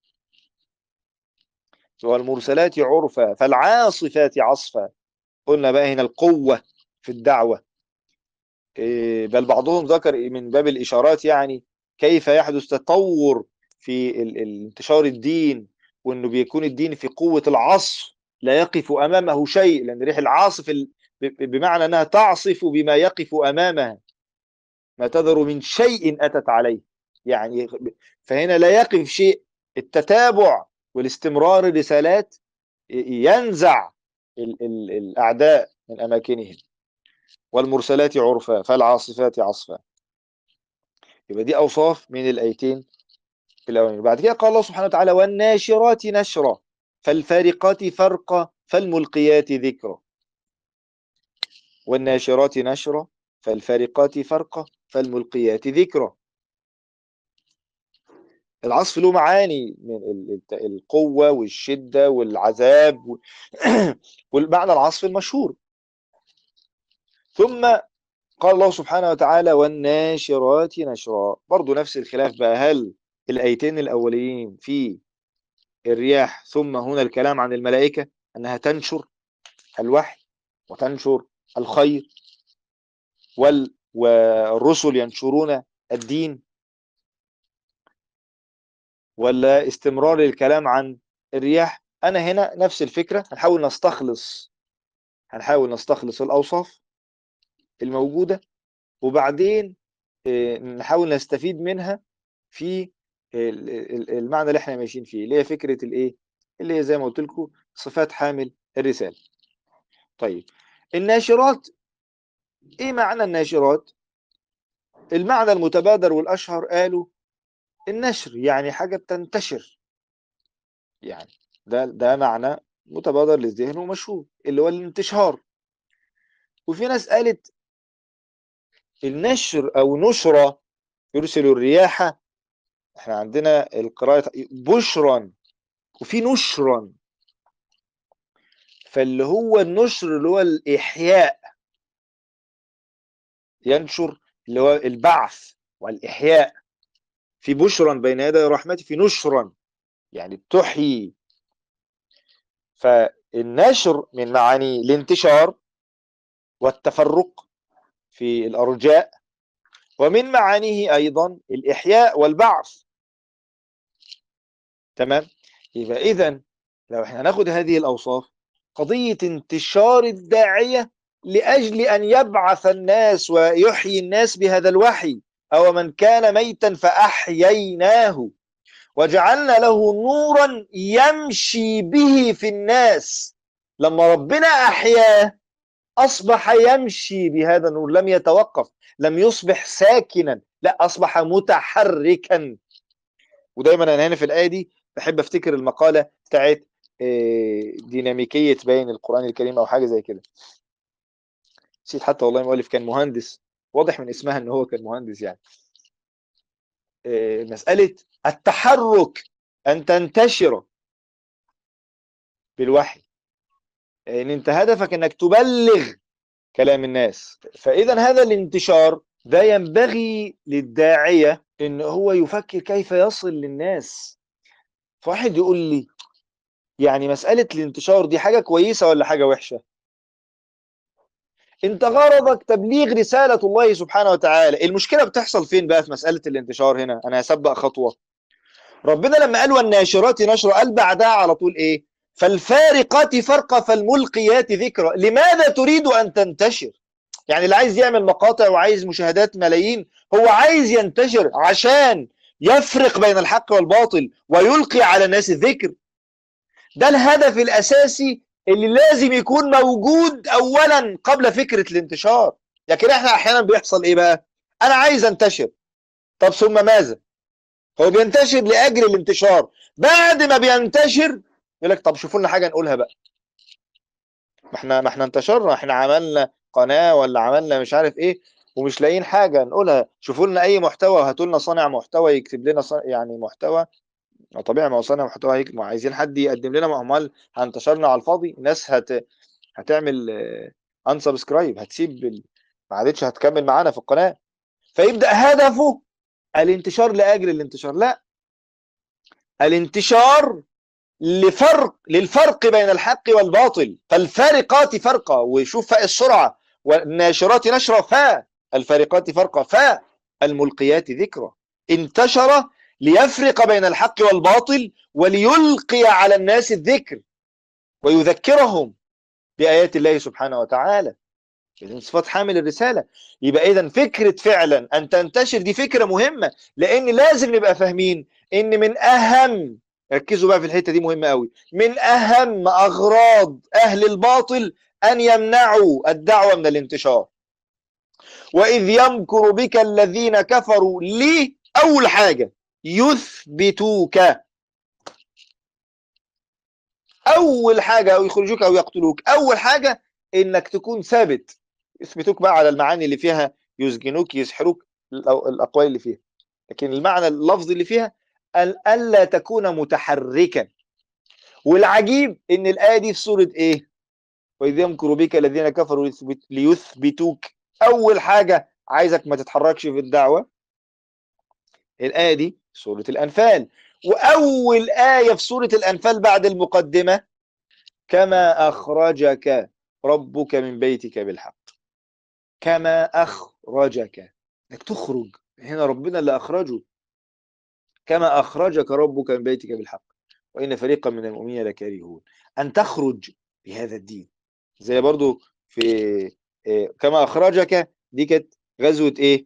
والمرسلات عرفا فالعاصفات عصفا قلنا بقى هنا القوة في الدعوة بل بعضهم ذكر من باب الإشارات يعني كيف يحدث تطور في انتشار الدين وانه بيكون الدين في قوة العصف لا يقف امامه شيء لان ريح العاصف بمعنى انها تعصف بما يقف امامها ما تذر من شيء اتت عليه يعني فهنا لا يقف شيء التتابع والاستمرار الرسالات ينزع ال ال الاعداء من اماكنهم والمرسلات عرفا فالعاصفات عصفا يبقى دي اوصاف من الايتين الاولانيه بعد كده قال الله سبحانه وتعالى والناشرات نشرا فالفارقات فرقا فالملقيات ذكرا والناشرات نشرا فالفارقات فرقا فالملقيات ذكرا العصف له معاني من القوة والشدة والعذاب والمعنى العصف المشهور ثم قال الله سبحانه وتعالى والناشرات نشرا برضو نفس الخلاف بقى هل الآيتين الأولين في الرياح ثم هنا الكلام عن الملائكة أنها تنشر الوحي وتنشر الخير وال والرسل ينشرون الدين ولا استمرار الكلام عن الرياح أنا هنا نفس الفكرة هنحاول نستخلص هنحاول نستخلص الأوصاف الموجودة وبعدين نحاول نستفيد منها في المعنى اللي احنا ماشيين فيه اللي هي فكرة الايه اللي هي زي ما قلت لكم صفات حامل الرسالة طيب الناشرات ايه معنى الناشرات المعنى المتبادر والاشهر قالوا النشر يعني حاجة بتنتشر يعني ده ده معنى متبادر للذهن ومشهور اللي هو الانتشار وفي ناس قالت النشر او نشرة يرسل الرياح احنا عندنا القراءة بشرا وفي نشرا فاللي هو النشر اللي هو الإحياء ينشر اللي هو البعث والإحياء في بشرا بين يدي رحمتي في نشرا يعني بتحيي فالنشر من معاني الانتشار والتفرق في الأرجاء ومن معانيه أيضا الإحياء والبعث تمام يبقى إذا لو احنا ناخد هذه الأوصاف قضية انتشار الداعية لأجل أن يبعث الناس ويحيي الناس بهذا الوحي أو من كان ميتا فأحييناه وجعلنا له نورا يمشي به في الناس لما ربنا أحياه أصبح يمشي بهذا النور لم يتوقف لم يصبح ساكنا لا اصبح متحركا ودايما انا هنا في الايه دي بحب افتكر المقاله بتاعت آه، ديناميكيه بين القران الكريم او حاجه زي كده نسيت حتى والله المؤلف كان مهندس واضح من اسمها ان هو كان مهندس يعني آه، مساله التحرك ان تنتشر بالوحي ان انت هدفك انك تبلغ كلام الناس فاذا هذا الانتشار ده ينبغي للداعيه ان هو يفكر كيف يصل للناس فواحد يقول لي يعني مساله الانتشار دي حاجه كويسه ولا حاجه وحشه انت غرضك تبليغ رساله الله سبحانه وتعالى المشكله بتحصل فين بقى في مساله الانتشار هنا انا هسبق خطوه ربنا لما قال والناشرات نشرا قال بعدها على طول ايه فالفارقات فرقا فالملقيات ذكرى لماذا تريد ان تنتشر يعني اللي عايز يعمل مقاطع وعايز مشاهدات ملايين هو عايز ينتشر عشان يفرق بين الحق والباطل ويلقي على الناس الذكر ده الهدف الاساسي اللي لازم يكون موجود اولا قبل فكره الانتشار لكن احنا احيانا بيحصل ايه بقى انا عايز انتشر طب ثم ماذا هو بينتشر لاجل الانتشار بعد ما بينتشر يقول لك طب شوفوا لنا حاجه نقولها بقى ما احنا ما احنا انتشرنا احنا عملنا قناه ولا عملنا مش عارف ايه ومش لاقيين حاجه نقولها شوفوا لنا اي محتوى وهاتوا لنا صانع محتوى يكتب لنا صانع يعني محتوى ما طبيعي ما هو صانع محتوى هيك ما عايزين حد يقدم لنا معمل هنتشرنا على الفاضي الناس هت هتعمل انسبسكرايب هتسيب ال... ما عادتش هتكمل معانا في القناه فيبدا هدفه الانتشار لاجل الانتشار لا الانتشار لفرق للفرق بين الحق والباطل فالفارقات فرقة وشوف فاء السرعة والناشرات نشرة فاء الفارقات فرقة فاء الملقيات ذكرى انتشر ليفرق بين الحق والباطل وليلقي على الناس الذكر ويذكرهم بآيات الله سبحانه وتعالى إذن صفات حامل الرسالة يبقى إذا فكرة فعلا أن تنتشر دي فكرة مهمة لأن لازم نبقى فاهمين إن من أهم ركزوا بقى في الحته دي مهمه قوي من اهم اغراض اهل الباطل ان يمنعوا الدعوه من الانتشار واذ يمكر بك الذين كفروا ليه اول حاجه يثبتوك اول حاجه او يخرجوك او يقتلوك اول حاجه انك تكون ثابت يثبتوك بقى على المعاني اللي فيها يسجنوك يسحروك الاقوال اللي فيها لكن المعنى اللفظي اللي فيها ألا تكون متحركا والعجيب ان الآية دي في سورة ايه وإذ يمكر بك الذين كفروا ليثبت ليثبتوك أول حاجة عايزك ما تتحركش في الدعوة الآية دي سورة الأنفال وأول آية في سورة الأنفال بعد المقدمة كما أخرجك ربك من بيتك بالحق كما أخرجك انك تخرج هنا ربنا اللي أخرجه كما أخرجك ربك من بيتك بالحق وإن فريقا من المؤمنين لكارهون أن تخرج بهذا الدين زي برضو في إيه كما أخرجك دي كانت غزوة إيه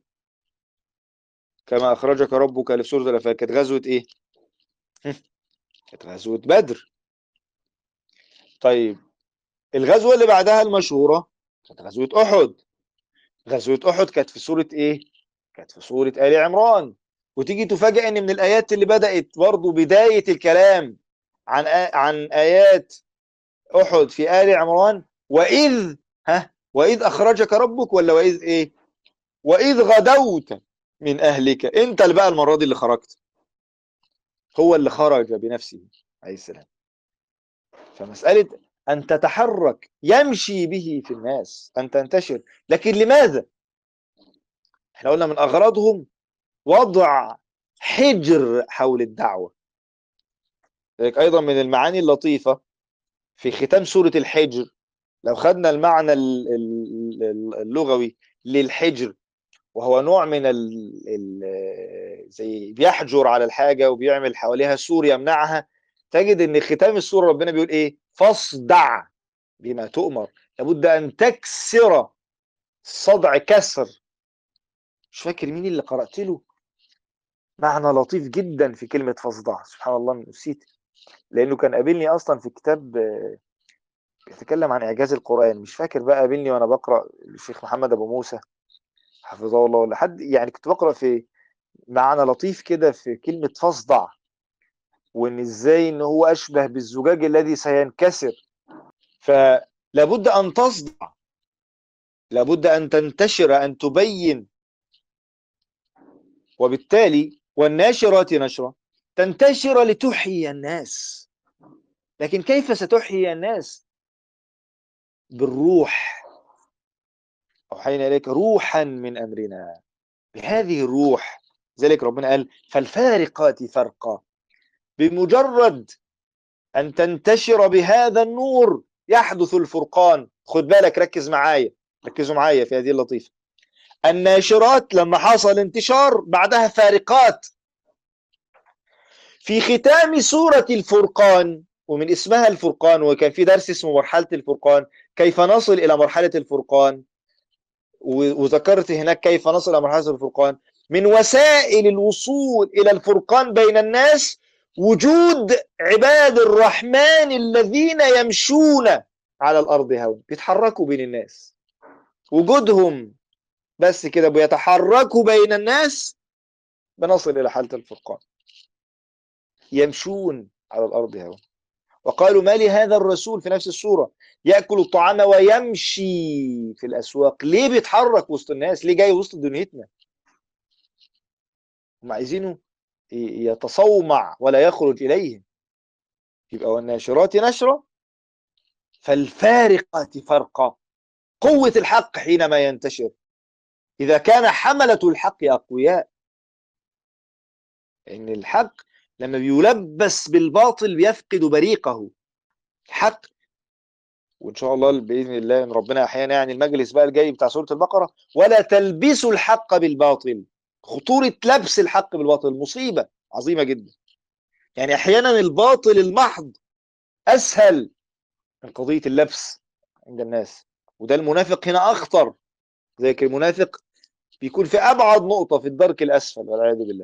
كما أخرجك ربك في سورة الأنفال كانت غزوة إيه كانت غزوة بدر طيب الغزوة اللي بعدها المشهورة كانت غزوة أحد غزوة أحد كانت في سورة إيه كانت في سورة آل عمران وتيجي تفاجئ ان من الايات اللي بدات برضو بدايه الكلام عن آ... عن ايات احد في ال عمران واذ ها واذ اخرجك ربك ولا واذ ايه واذ غدوت من اهلك انت اللي بقى المره دي اللي خرجت هو اللي خرج بنفسه عليه السلام فمساله ان تتحرك يمشي به في الناس ان تنتشر لكن لماذا احنا قلنا من اغراضهم وضع حجر حول الدعوة ذلك أيضا من المعاني اللطيفة في ختام سورة الحجر لو خدنا المعنى اللغوي للحجر وهو نوع من ال ال زي بيحجر على الحاجة وبيعمل حواليها سور يمنعها تجد ان ختام السورة ربنا بيقول ايه فاصدع بما تؤمر لابد ان تكسر صدع كسر مش فاكر مين اللي قرأت له معنى لطيف جدا في كلمة فاصدع سبحان الله نسيت لأنه كان قابلني أصلا في كتاب بيتكلم عن إعجاز القرآن مش فاكر بقى قابلني وأنا بقرأ الشيخ محمد أبو موسى حفظه الله لحد يعني كنت بقرأ في معنى لطيف كده في كلمة فاصدع وإن إزاي إن هو أشبه بالزجاج الذي سينكسر فلابد أن تصدع لابد أن تنتشر أن تبين وبالتالي والناشرات نشرة تنتشر لتحيي الناس لكن كيف ستحيي الناس بالروح أوحينا إليك روحا من أمرنا بهذه الروح ذلك ربنا قال فالفارقات فرقا بمجرد أن تنتشر بهذا النور يحدث الفرقان خد بالك ركز معايا ركزوا معايا في هذه اللطيفة الناشرات لما حصل انتشار بعدها فارقات في ختام سورة الفرقان ومن اسمها الفرقان وكان في درس اسمه مرحلة الفرقان كيف نصل إلى مرحلة الفرقان وذكرت هناك كيف نصل إلى مرحلة الفرقان من وسائل الوصول إلى الفرقان بين الناس وجود عباد الرحمن الذين يمشون على الأرض هون بيتحركوا بين الناس وجودهم بس كده بيتحركوا بين الناس بنصل إلى حالة الفرقان يمشون على الأرض هون وقالوا ما لهذا الرسول في نفس السورة يأكل الطعام ويمشي في الأسواق ليه بيتحرك وسط الناس ليه جاي وسط دنيتنا هم عايزينه يتصومع ولا يخرج إليهم يبقى والناشرات نشرة فالفارقات فرقا قوة الحق حينما ينتشر إذا كان حملة الحق أقوياء إن الحق لما بيلبس بالباطل بيفقد بريقه الحق وإن شاء الله بإذن الله إن ربنا أحيانا يعني المجلس بقى الجاي بتاع سورة البقرة ولا تلبسوا الحق بالباطل خطورة لبس الحق بالباطل مصيبة عظيمة جدا يعني أحيانا الباطل المحض أسهل من قضية اللبس عند الناس وده المنافق هنا أخطر زي المنافق بيكون في أبعد نقطة في الدرك الأسفل والعياذ بالله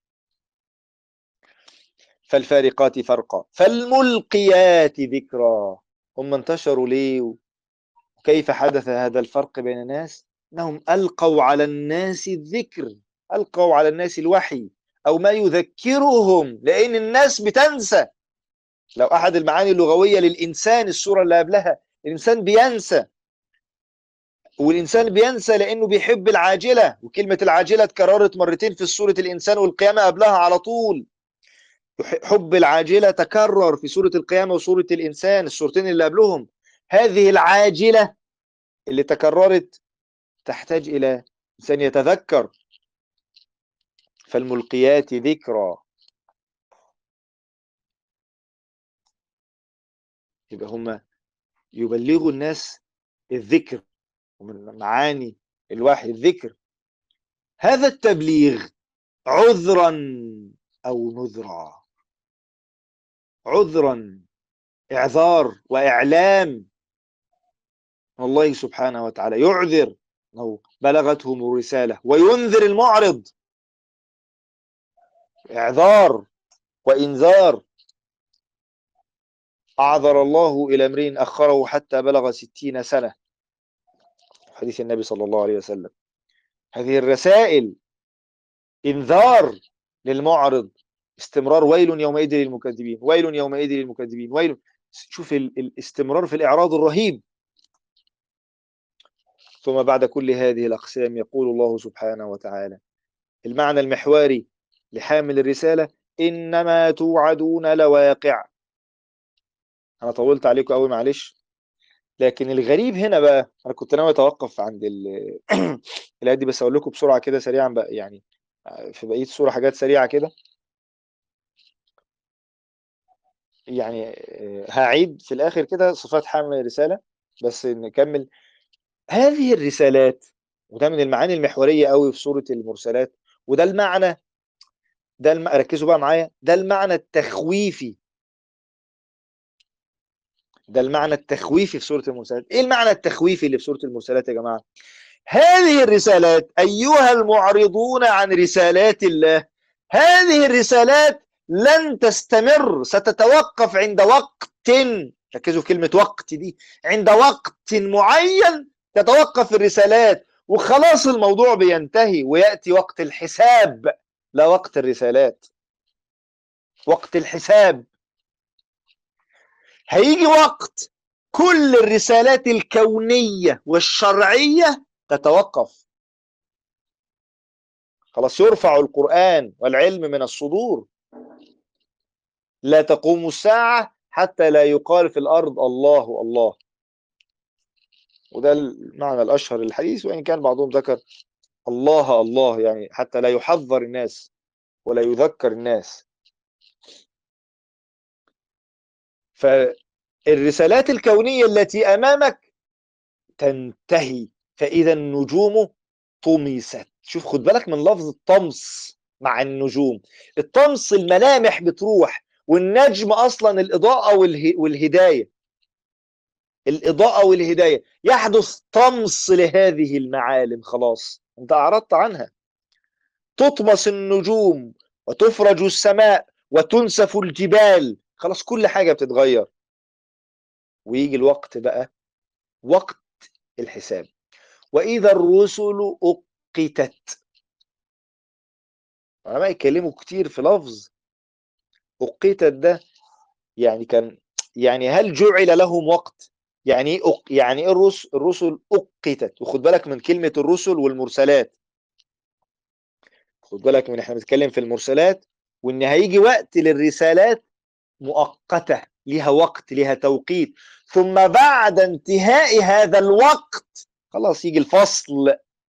فالفارقات فرقا فالملقيات ذكرا هم انتشروا ليه وكيف حدث هذا الفرق بين الناس انهم القوا على الناس الذكر القوا على الناس الوحي او ما يذكرهم لان الناس بتنسى لو احد المعاني اللغويه للانسان السوره اللي قبلها الانسان بينسى والإنسان بينسى لأنه بيحب العاجلة وكلمة العاجلة اتكررت مرتين في سورة الإنسان والقيامة قبلها على طول حب العاجلة تكرر في سورة القيامة وسورة الإنسان السورتين اللي قبلهم هذه العاجلة اللي تكررت تحتاج إلى إنسان يتذكر فالملقيات ذكرى يبقى هم يبلغوا الناس الذكر ومن معاني الوحي الذكر هذا التبليغ عذرا أو نذرا عذرا إعذار وإعلام الله سبحانه وتعالى يعذر أنه بلغتهم الرسالة وينذر المعرض إعذار وإنذار أعذر الله إلى امرئ أخره حتى بلغ ستين سنة حديث النبي صلى الله عليه وسلم هذه الرسائل انذار للمعرض استمرار ويل يومئذ للمكذبين ويل يومئذ للمكذبين ويل شوف الاستمرار في الإعراض الرهيب ثم بعد كل هذه الأقسام يقول الله سبحانه وتعالى المعنى المحوري لحامل الرسالة إنما توعدون لواقع أنا طولت عليكم قوي معلش لكن الغريب هنا بقى انا كنت ناوي اتوقف عند الايه دي بس اقول لكم بسرعه كده سريعا بقى يعني في بقيه الصوره حاجات سريعه كده يعني هعيد في الاخر كده صفات حامل الرساله بس نكمل هذه الرسالات وده من المعاني المحوريه قوي في سوره المرسلات وده المعنى ده الم... ركزوا بقى معايا ده المعنى التخويفي ده المعنى التخويفي في سورة المرسلات ايه المعنى التخويفي اللي في سورة المرسلات يا جماعة هذه الرسالات ايها المعرضون عن رسالات الله هذه الرسالات لن تستمر ستتوقف عند وقت ركزوا في كلمة وقت دي عند وقت معين تتوقف الرسالات وخلاص الموضوع بينتهي ويأتي وقت الحساب لا وقت الرسالات وقت الحساب هيجي وقت كل الرسالات الكونية والشرعية تتوقف خلاص يرفع القرآن والعلم من الصدور لا تقوم الساعة حتى لا يقال في الأرض الله الله وده المعنى الأشهر للحديث وإن كان بعضهم ذكر الله الله يعني حتى لا يحذر الناس ولا يذكر الناس فالرسالات الكونية التي أمامك تنتهي فإذا النجوم طمست شوف خد بالك من لفظ الطمس مع النجوم الطمس الملامح بتروح والنجم أصلا الإضاءة والهي والهداية الإضاءة والهداية يحدث طمس لهذه المعالم خلاص أنت أعرضت عنها تطمس النجوم وتفرج السماء وتنسف الجبال خلاص كل حاجة بتتغير ويجي الوقت بقى وقت الحساب وإذا الرسل أقتت العلماء يتكلموا كتير في لفظ أقتت ده يعني كان يعني هل جعل لهم وقت يعني ايه أق... يعني ايه الرسل الرسل أقتت وخد بالك من كلمة الرسل والمرسلات خد بالك من احنا بنتكلم في المرسلات وان هيجي وقت للرسالات مؤقتة ليها وقت ليها توقيت ثم بعد انتهاء هذا الوقت خلاص يجي الفصل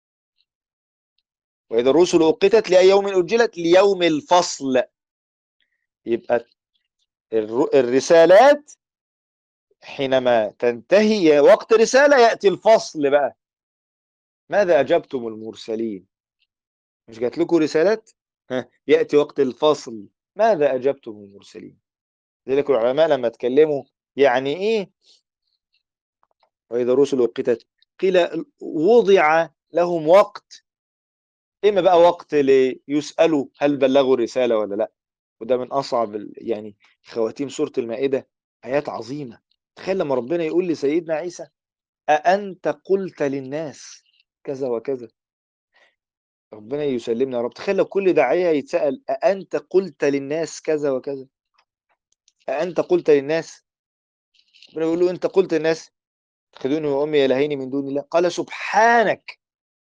وإذا الرسل أقتت لأي يوم أجلت ليوم الفصل يبقى الرسالات حينما تنتهي وقت رسالة يأتي الفصل بقى ماذا أجبتم المرسلين مش جات لكم رسالات ها يأتي وقت الفصل ماذا أجبتم المرسلين لذلك العلماء لما اتكلموا يعني إيه وإذا الرسل وقتت قيل وضع لهم وقت إما بقى وقت ليسألوا هل بلغوا الرسالة ولا لا وده من أصعب يعني خواتيم سورة المائدة آيات عظيمة تخيل لما ربنا يقول لسيدنا عيسى أأنت قلت للناس كذا وكذا ربنا يسلمنا يا رب تخيل لو كل داعية يتسأل أأنت قلت للناس كذا وكذا أأنت قلت للناس ربنا يقول له أنت قلت للناس اتخذوني وأمي إلهين من دون الله قال سبحانك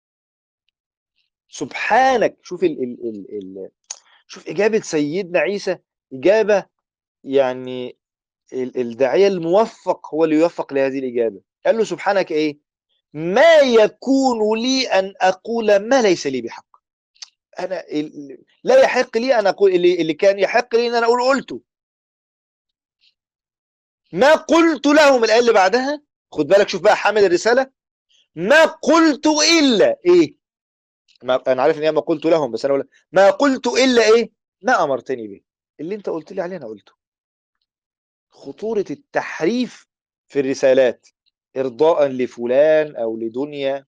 سبحانك شوف ال ال ال ال شوف إجابة سيدنا عيسى إجابة يعني الداعية الموفق هو اللي يوفق لهذه الإجابة قال له سبحانك إيه ما يكون لي أن أقول ما ليس لي بحق أنا لا يحق لي أن أقول اللي, اللي كان يحق لي أن أنا أقول قلته ما قلت لهم الآية اللي بعدها خد بالك شوف بقى حامل الرسالة ما قلت إلا إيه ما أنا عارف إن هي ما قلت لهم بس أنا أقول ما قلت إلا إيه ما أمرتني به اللي أنت قلت لي عليه أنا قلته خطورة التحريف في الرسالات إرضاء لفلان أو لدنيا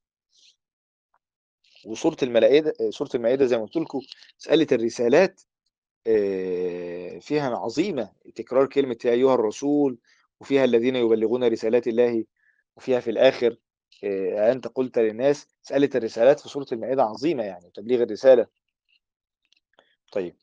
وسورة المائدة سورة المائدة زي ما قلت لكم مسألة الرسالات فيها عظيمة تكرار كلمة يا أيها الرسول وفيها الذين يبلغون رسالات الله وفيها في الآخر أنت قلت للناس مسألة الرسالات في سورة المائدة عظيمة يعني تبليغ الرسالة طيب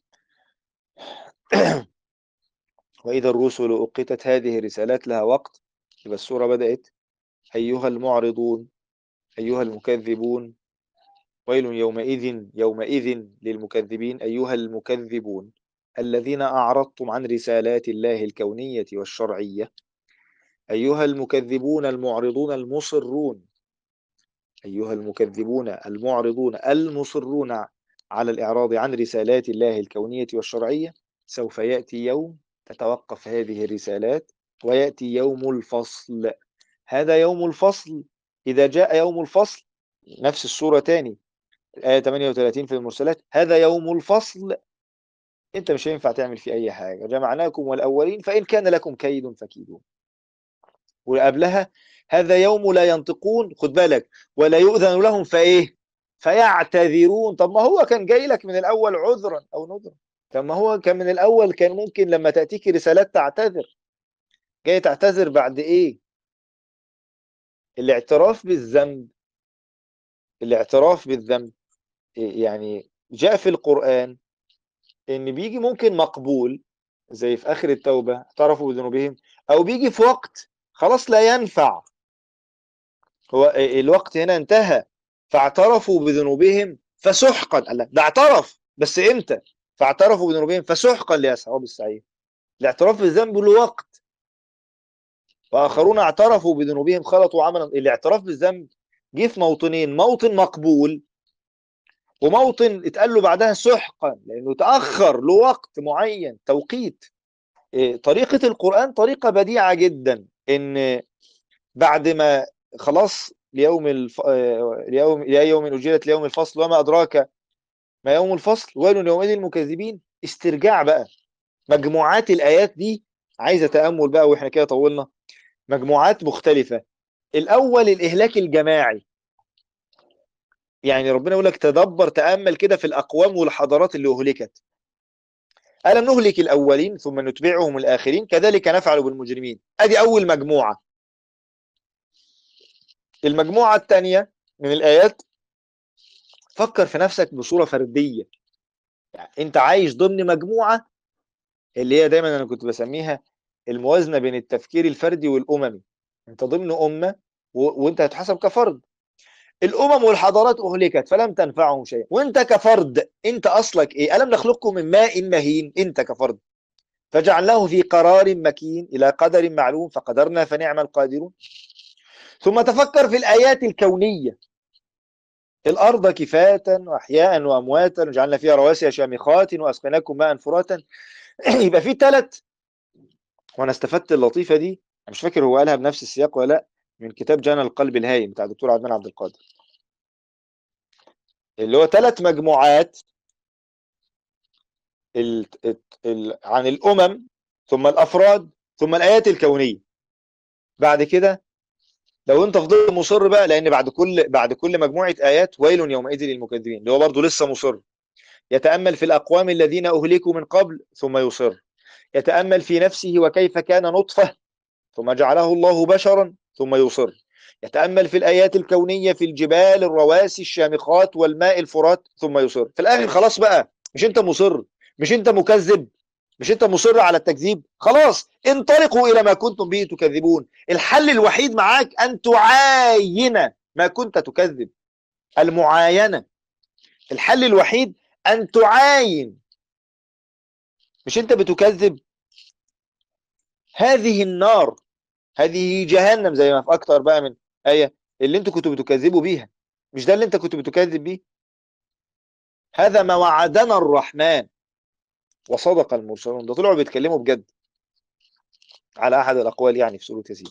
وإذا الرسل أقتت هذه الرسالات لها وقت يبقى السورة بدأت أيها المعرضون أيها المكذبون ويل يومئذ يومئذ للمكذبين أيها المكذبون الذين أعرضتم عن رسالات الله الكونية والشرعية أيها المكذبون المعرضون المصرون أيها المكذبون المعرضون المصرون على الإعراض عن رسالات الله الكونية والشرعية سوف يأتي يوم تتوقف هذه الرسالات ويأتي يوم الفصل هذا يوم الفصل إذا جاء يوم الفصل نفس السورة تاني آية 38 في المرسلات هذا يوم الفصل انت مش هينفع تعمل فيه اي حاجة جمعناكم والأولين فإن كان لكم كيد فكيدون وقبلها هذا يوم لا ينطقون خد بالك ولا يؤذن لهم فإيه فيعتذرون طب ما هو كان جاي لك من الأول عذرا أو نذرا طب ما هو كان من الأول كان ممكن لما تأتيك رسالات تعتذر جاي تعتذر بعد إيه الاعتراف بالذنب الاعتراف بالذنب يعني جاء في القرآن إن بيجي ممكن مقبول زي في آخر التوبة اعترفوا بذنوبهم أو بيجي في وقت خلاص لا ينفع هو الوقت هنا انتهى فاعترفوا بذنوبهم فسحقا قال لا ده اعترف بس امتى فاعترفوا بذنوبهم فسحقا لاصحاب السعير الاعتراف بالذنب له وقت واخرون اعترفوا بذنوبهم خلطوا عملا الاعتراف بالذنب جه في موطنين موطن مقبول وموطن اتقال له بعدها سحقا لانه تاخر له وقت معين توقيت إيه، طريقه القران طريقه بديعه جدا ان بعد ما خلاص ليوم الف... آه، ليوم الى يوم اجلت ليوم الفصل وما ادراك ما يوم الفصل ويل يومئذ المكذبين استرجاع بقى مجموعات الايات دي عايزه تامل بقى واحنا كده طولنا مجموعات مختلفه الاول الاهلاك الجماعي يعني ربنا يقول لك تدبر تامل كده في الاقوام والحضارات اللي اهلكت الم نهلك الاولين ثم نتبعهم الاخرين كذلك نفعل بالمجرمين ادي اول مجموعه المجموعه الثانيه من الايات فكر في نفسك بصوره فرديه يعني انت عايش ضمن مجموعه اللي هي دايما انا كنت بسميها الموازنه بين التفكير الفردي والاممي انت ضمن امه و... وانت هتحسب كفرد الامم والحضارات اهلكت فلم تنفعهم شيء وانت كفرد انت اصلك ايه الم نخلقكم من ماء مهين انت كفرد فجعلناه في قرار مكين الى قدر معلوم فقدرنا فنعم القادرون ثم تفكر في الايات الكونيه الارض كفاة واحياء وامواتا وجعلنا فيها رواسي شامخات واسقيناكم ماء فراتا يبقى في ثلاث وانا استفدت اللطيفه دي أنا مش فاكر هو قالها بنفس السياق ولا لا من كتاب جانا القلب الهايم بتاع الدكتور عدنان عبد القادر اللي هو ثلاث مجموعات ال... ال... عن الامم ثم الافراد ثم الايات الكونيه بعد كده لو انت فضلت مصر بقى لان بعد كل بعد كل مجموعه ايات ويل يومئذ للمكذبين اللي هو برضه لسه مصر يتامل في الاقوام الذين اهلكوا من قبل ثم يصر يتامل في نفسه وكيف كان نطفه ثم جعله الله بشرا ثم يصر يتامل في الايات الكونيه في الجبال الرواسي الشامخات والماء الفرات ثم يصر في الاخر خلاص بقى مش انت مصر مش انت مكذب مش انت مصر على التكذيب خلاص انطلقوا الى ما كنتم به تكذبون الحل الوحيد معاك ان تعاين ما كنت تكذب المعاينه الحل الوحيد ان تعاين مش انت بتكذب هذه النار هذه جهنم زي ما في اكتر بقى من ايه اللي انتوا كنتوا بتكذبوا بيها مش ده اللي انت كنت بتكذب بيه هذا ما وعدنا الرحمن وصدق المرسلون ده طلعوا بيتكلموا بجد على احد الاقوال يعني في سوره ياسين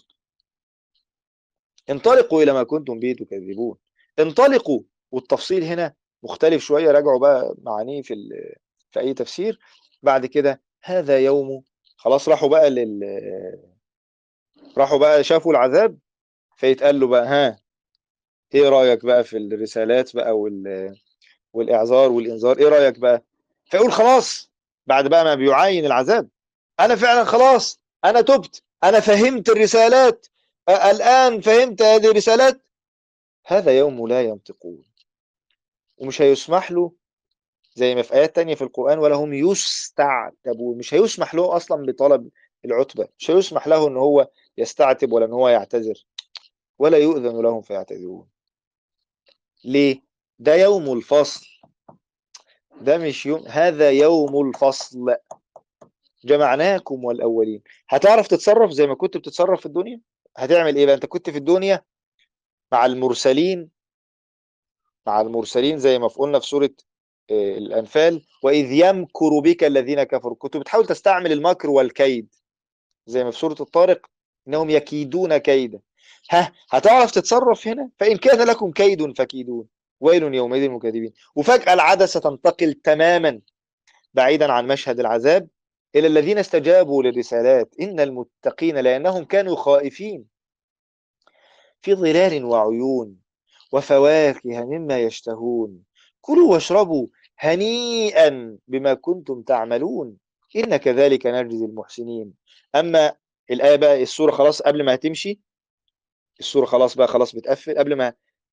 انطلقوا الى ما كنتم به تكذبون انطلقوا والتفصيل هنا مختلف شويه راجعوا بقى معانيه في في اي تفسير بعد كده هذا يوم خلاص راحوا بقى لل راحوا بقى شافوا العذاب فيتقال له بقى ها ايه رايك بقى في الرسالات بقى وال والاعذار والانذار ايه رايك بقى فيقول خلاص بعد بقى ما بيعاين العذاب انا فعلا خلاص انا تبت انا فهمت الرسالات الان فهمت هذه الرسالات هذا يوم لا ينطقون ومش هيسمح له زي ما في آيات تانية في القرآن ولا هم يستعتبون مش هيسمح له أصلا بطلب العتبة مش هيسمح له أن هو يستعتب ولا أن هو يعتذر ولا يؤذن لهم فيعتذرون ليه؟ ده يوم الفصل ده مش يوم هذا يوم الفصل جمعناكم والأولين هتعرف تتصرف زي ما كنت بتتصرف في الدنيا هتعمل ايه بقى انت كنت في الدنيا مع المرسلين مع المرسلين زي ما قلنا في سورة الأنفال وإذ يمكر بك الذين كفروا كنت بتحاول تستعمل المكر والكيد زي ما في سورة الطارق إنهم يكيدون كيدا ها هتعرف تتصرف هنا فإن كان لكم كيد فكيدون ويل يومئذ المكذبين وفجأة العدسة تنتقل تماما بعيدا عن مشهد العذاب إلى الذين استجابوا للرسالات إن المتقين لأنهم كانوا خائفين في ظلال وعيون وفواكه مما يشتهون كلوا واشربوا هنيئا بما كنتم تعملون إن كذلك نجزي المحسنين أما الآية بقى السورة خلاص قبل ما هتمشي السورة خلاص بقى خلاص بتقفل قبل ما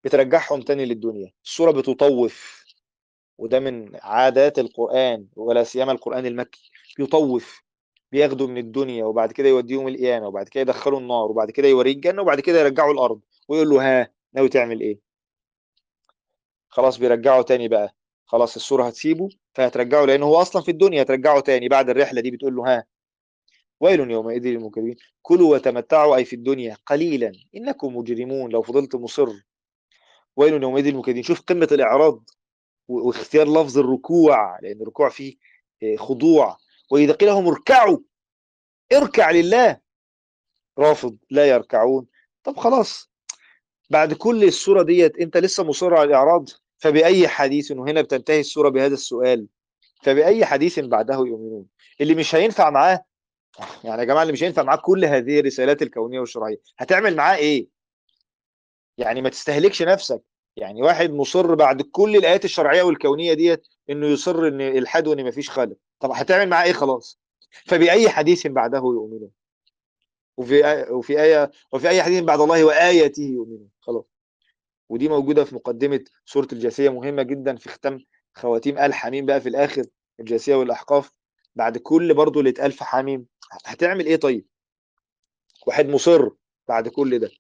بترجعهم تاني للدنيا السورة بتطوف وده من عادات القرآن ولا سيما القرآن المكي بيطوف بياخدوا من الدنيا وبعد كده يوديهم القيامة وبعد كده يدخلوا النار وبعد كده يوريه الجنة وبعد كده يرجعوا الأرض ويقول له ها ناوي تعمل إيه خلاص بيرجعه تاني بقى خلاص السورة هتسيبه فهترجعه لأنه هو أصلا في الدنيا هترجعه تاني بعد الرحلة دي بتقول له ها ويل يومئذ للمكذبين كلوا وتمتعوا أي في الدنيا قليلا إنكم مجرمون لو فضلت مصر ويل يومئذ للمكذبين شوف قمة الإعراض و- واختيار لفظ الركوع لأن الركوع فيه آه، خضوع وإذا قيل لهم اركعوا اركع لله رافض لا يركعون طب خلاص بعد كل السورة ديت انت لسه مصر على الإعراض فبأي حديث وهنا بتنتهي السورة بهذا السؤال فبأي حديث بعده يؤمنون اللي مش هينفع معاه يعني يا جماعة اللي مش هينفع معاه كل هذه الرسالات الكونية والشرعية هتعمل معاه ايه يعني ما تستهلكش نفسك يعني واحد مصر بعد كل الآيات الشرعية والكونية ديت انه يصر ان الحاد وان مفيش خالق طب هتعمل معاه ايه خلاص فبأي حديث بعده يؤمنون وفي آية وفي آية وفي أي حديث بعد الله وآياته يؤمنون خلاص ودي موجودة في مقدمة سورة الجاثية مهمة جدا في ختام خواتيم آل حميم بقى في الآخر الجاثية والأحقاف بعد كل برضه اللي اتقال في حميم هتعمل إيه طيب؟ واحد مصر بعد كل ده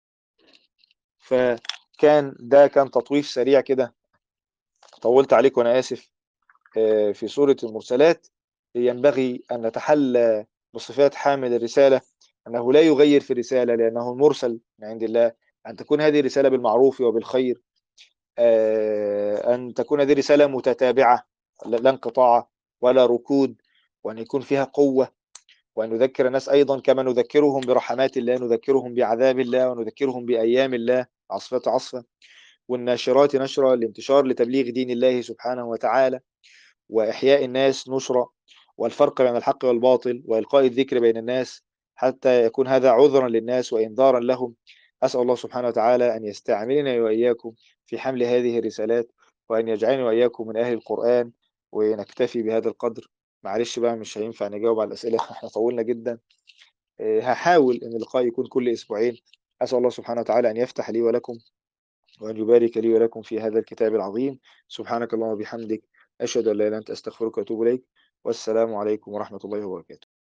فكان ده كان تطويف سريع كده طولت عليك وأنا آسف آه، في سورة المرسلات ينبغي أن نتحلى بصفات حامل الرسالة أنه لا يغير في الرسالة لأنه المرسل من عند الله أن تكون هذه الرسالة بالمعروف وبالخير آه، أن تكون هذه رسالة متتابعة لا لا انقطاع ولا ركود وأن يكون فيها قوة وأن نذكر الناس أيضا كما نذكرهم برحمات الله نذكرهم بعذاب الله ونذكرهم بأيام الله عصفة عصفة والناشرات نشرة لانتشار لتبليغ دين الله سبحانه وتعالى وإحياء الناس نشرة والفرق بين الحق والباطل وإلقاء الذكر بين الناس حتى يكون هذا عذرا للناس وإنذارا لهم أسأل الله سبحانه وتعالى أن يستعملنا وإياكم في حمل هذه الرسالات وأن يجعلني وإياكم من أهل القرآن ونكتفي بهذا القدر معلش بقى مش هينفع نجاوب على الأسئلة احنا طولنا جدا إيه، هحاول أن اللقاء يكون كل أسبوعين أسأل الله سبحانه وتعالى أن يفتح لي ولكم وأن يبارك لي ولكم في هذا الكتاب العظيم سبحانك اللهم وبحمدك أشهد أن لا إله إلا أنت أستغفرك وأتوب إليك والسلام عليكم ورحمة الله وبركاته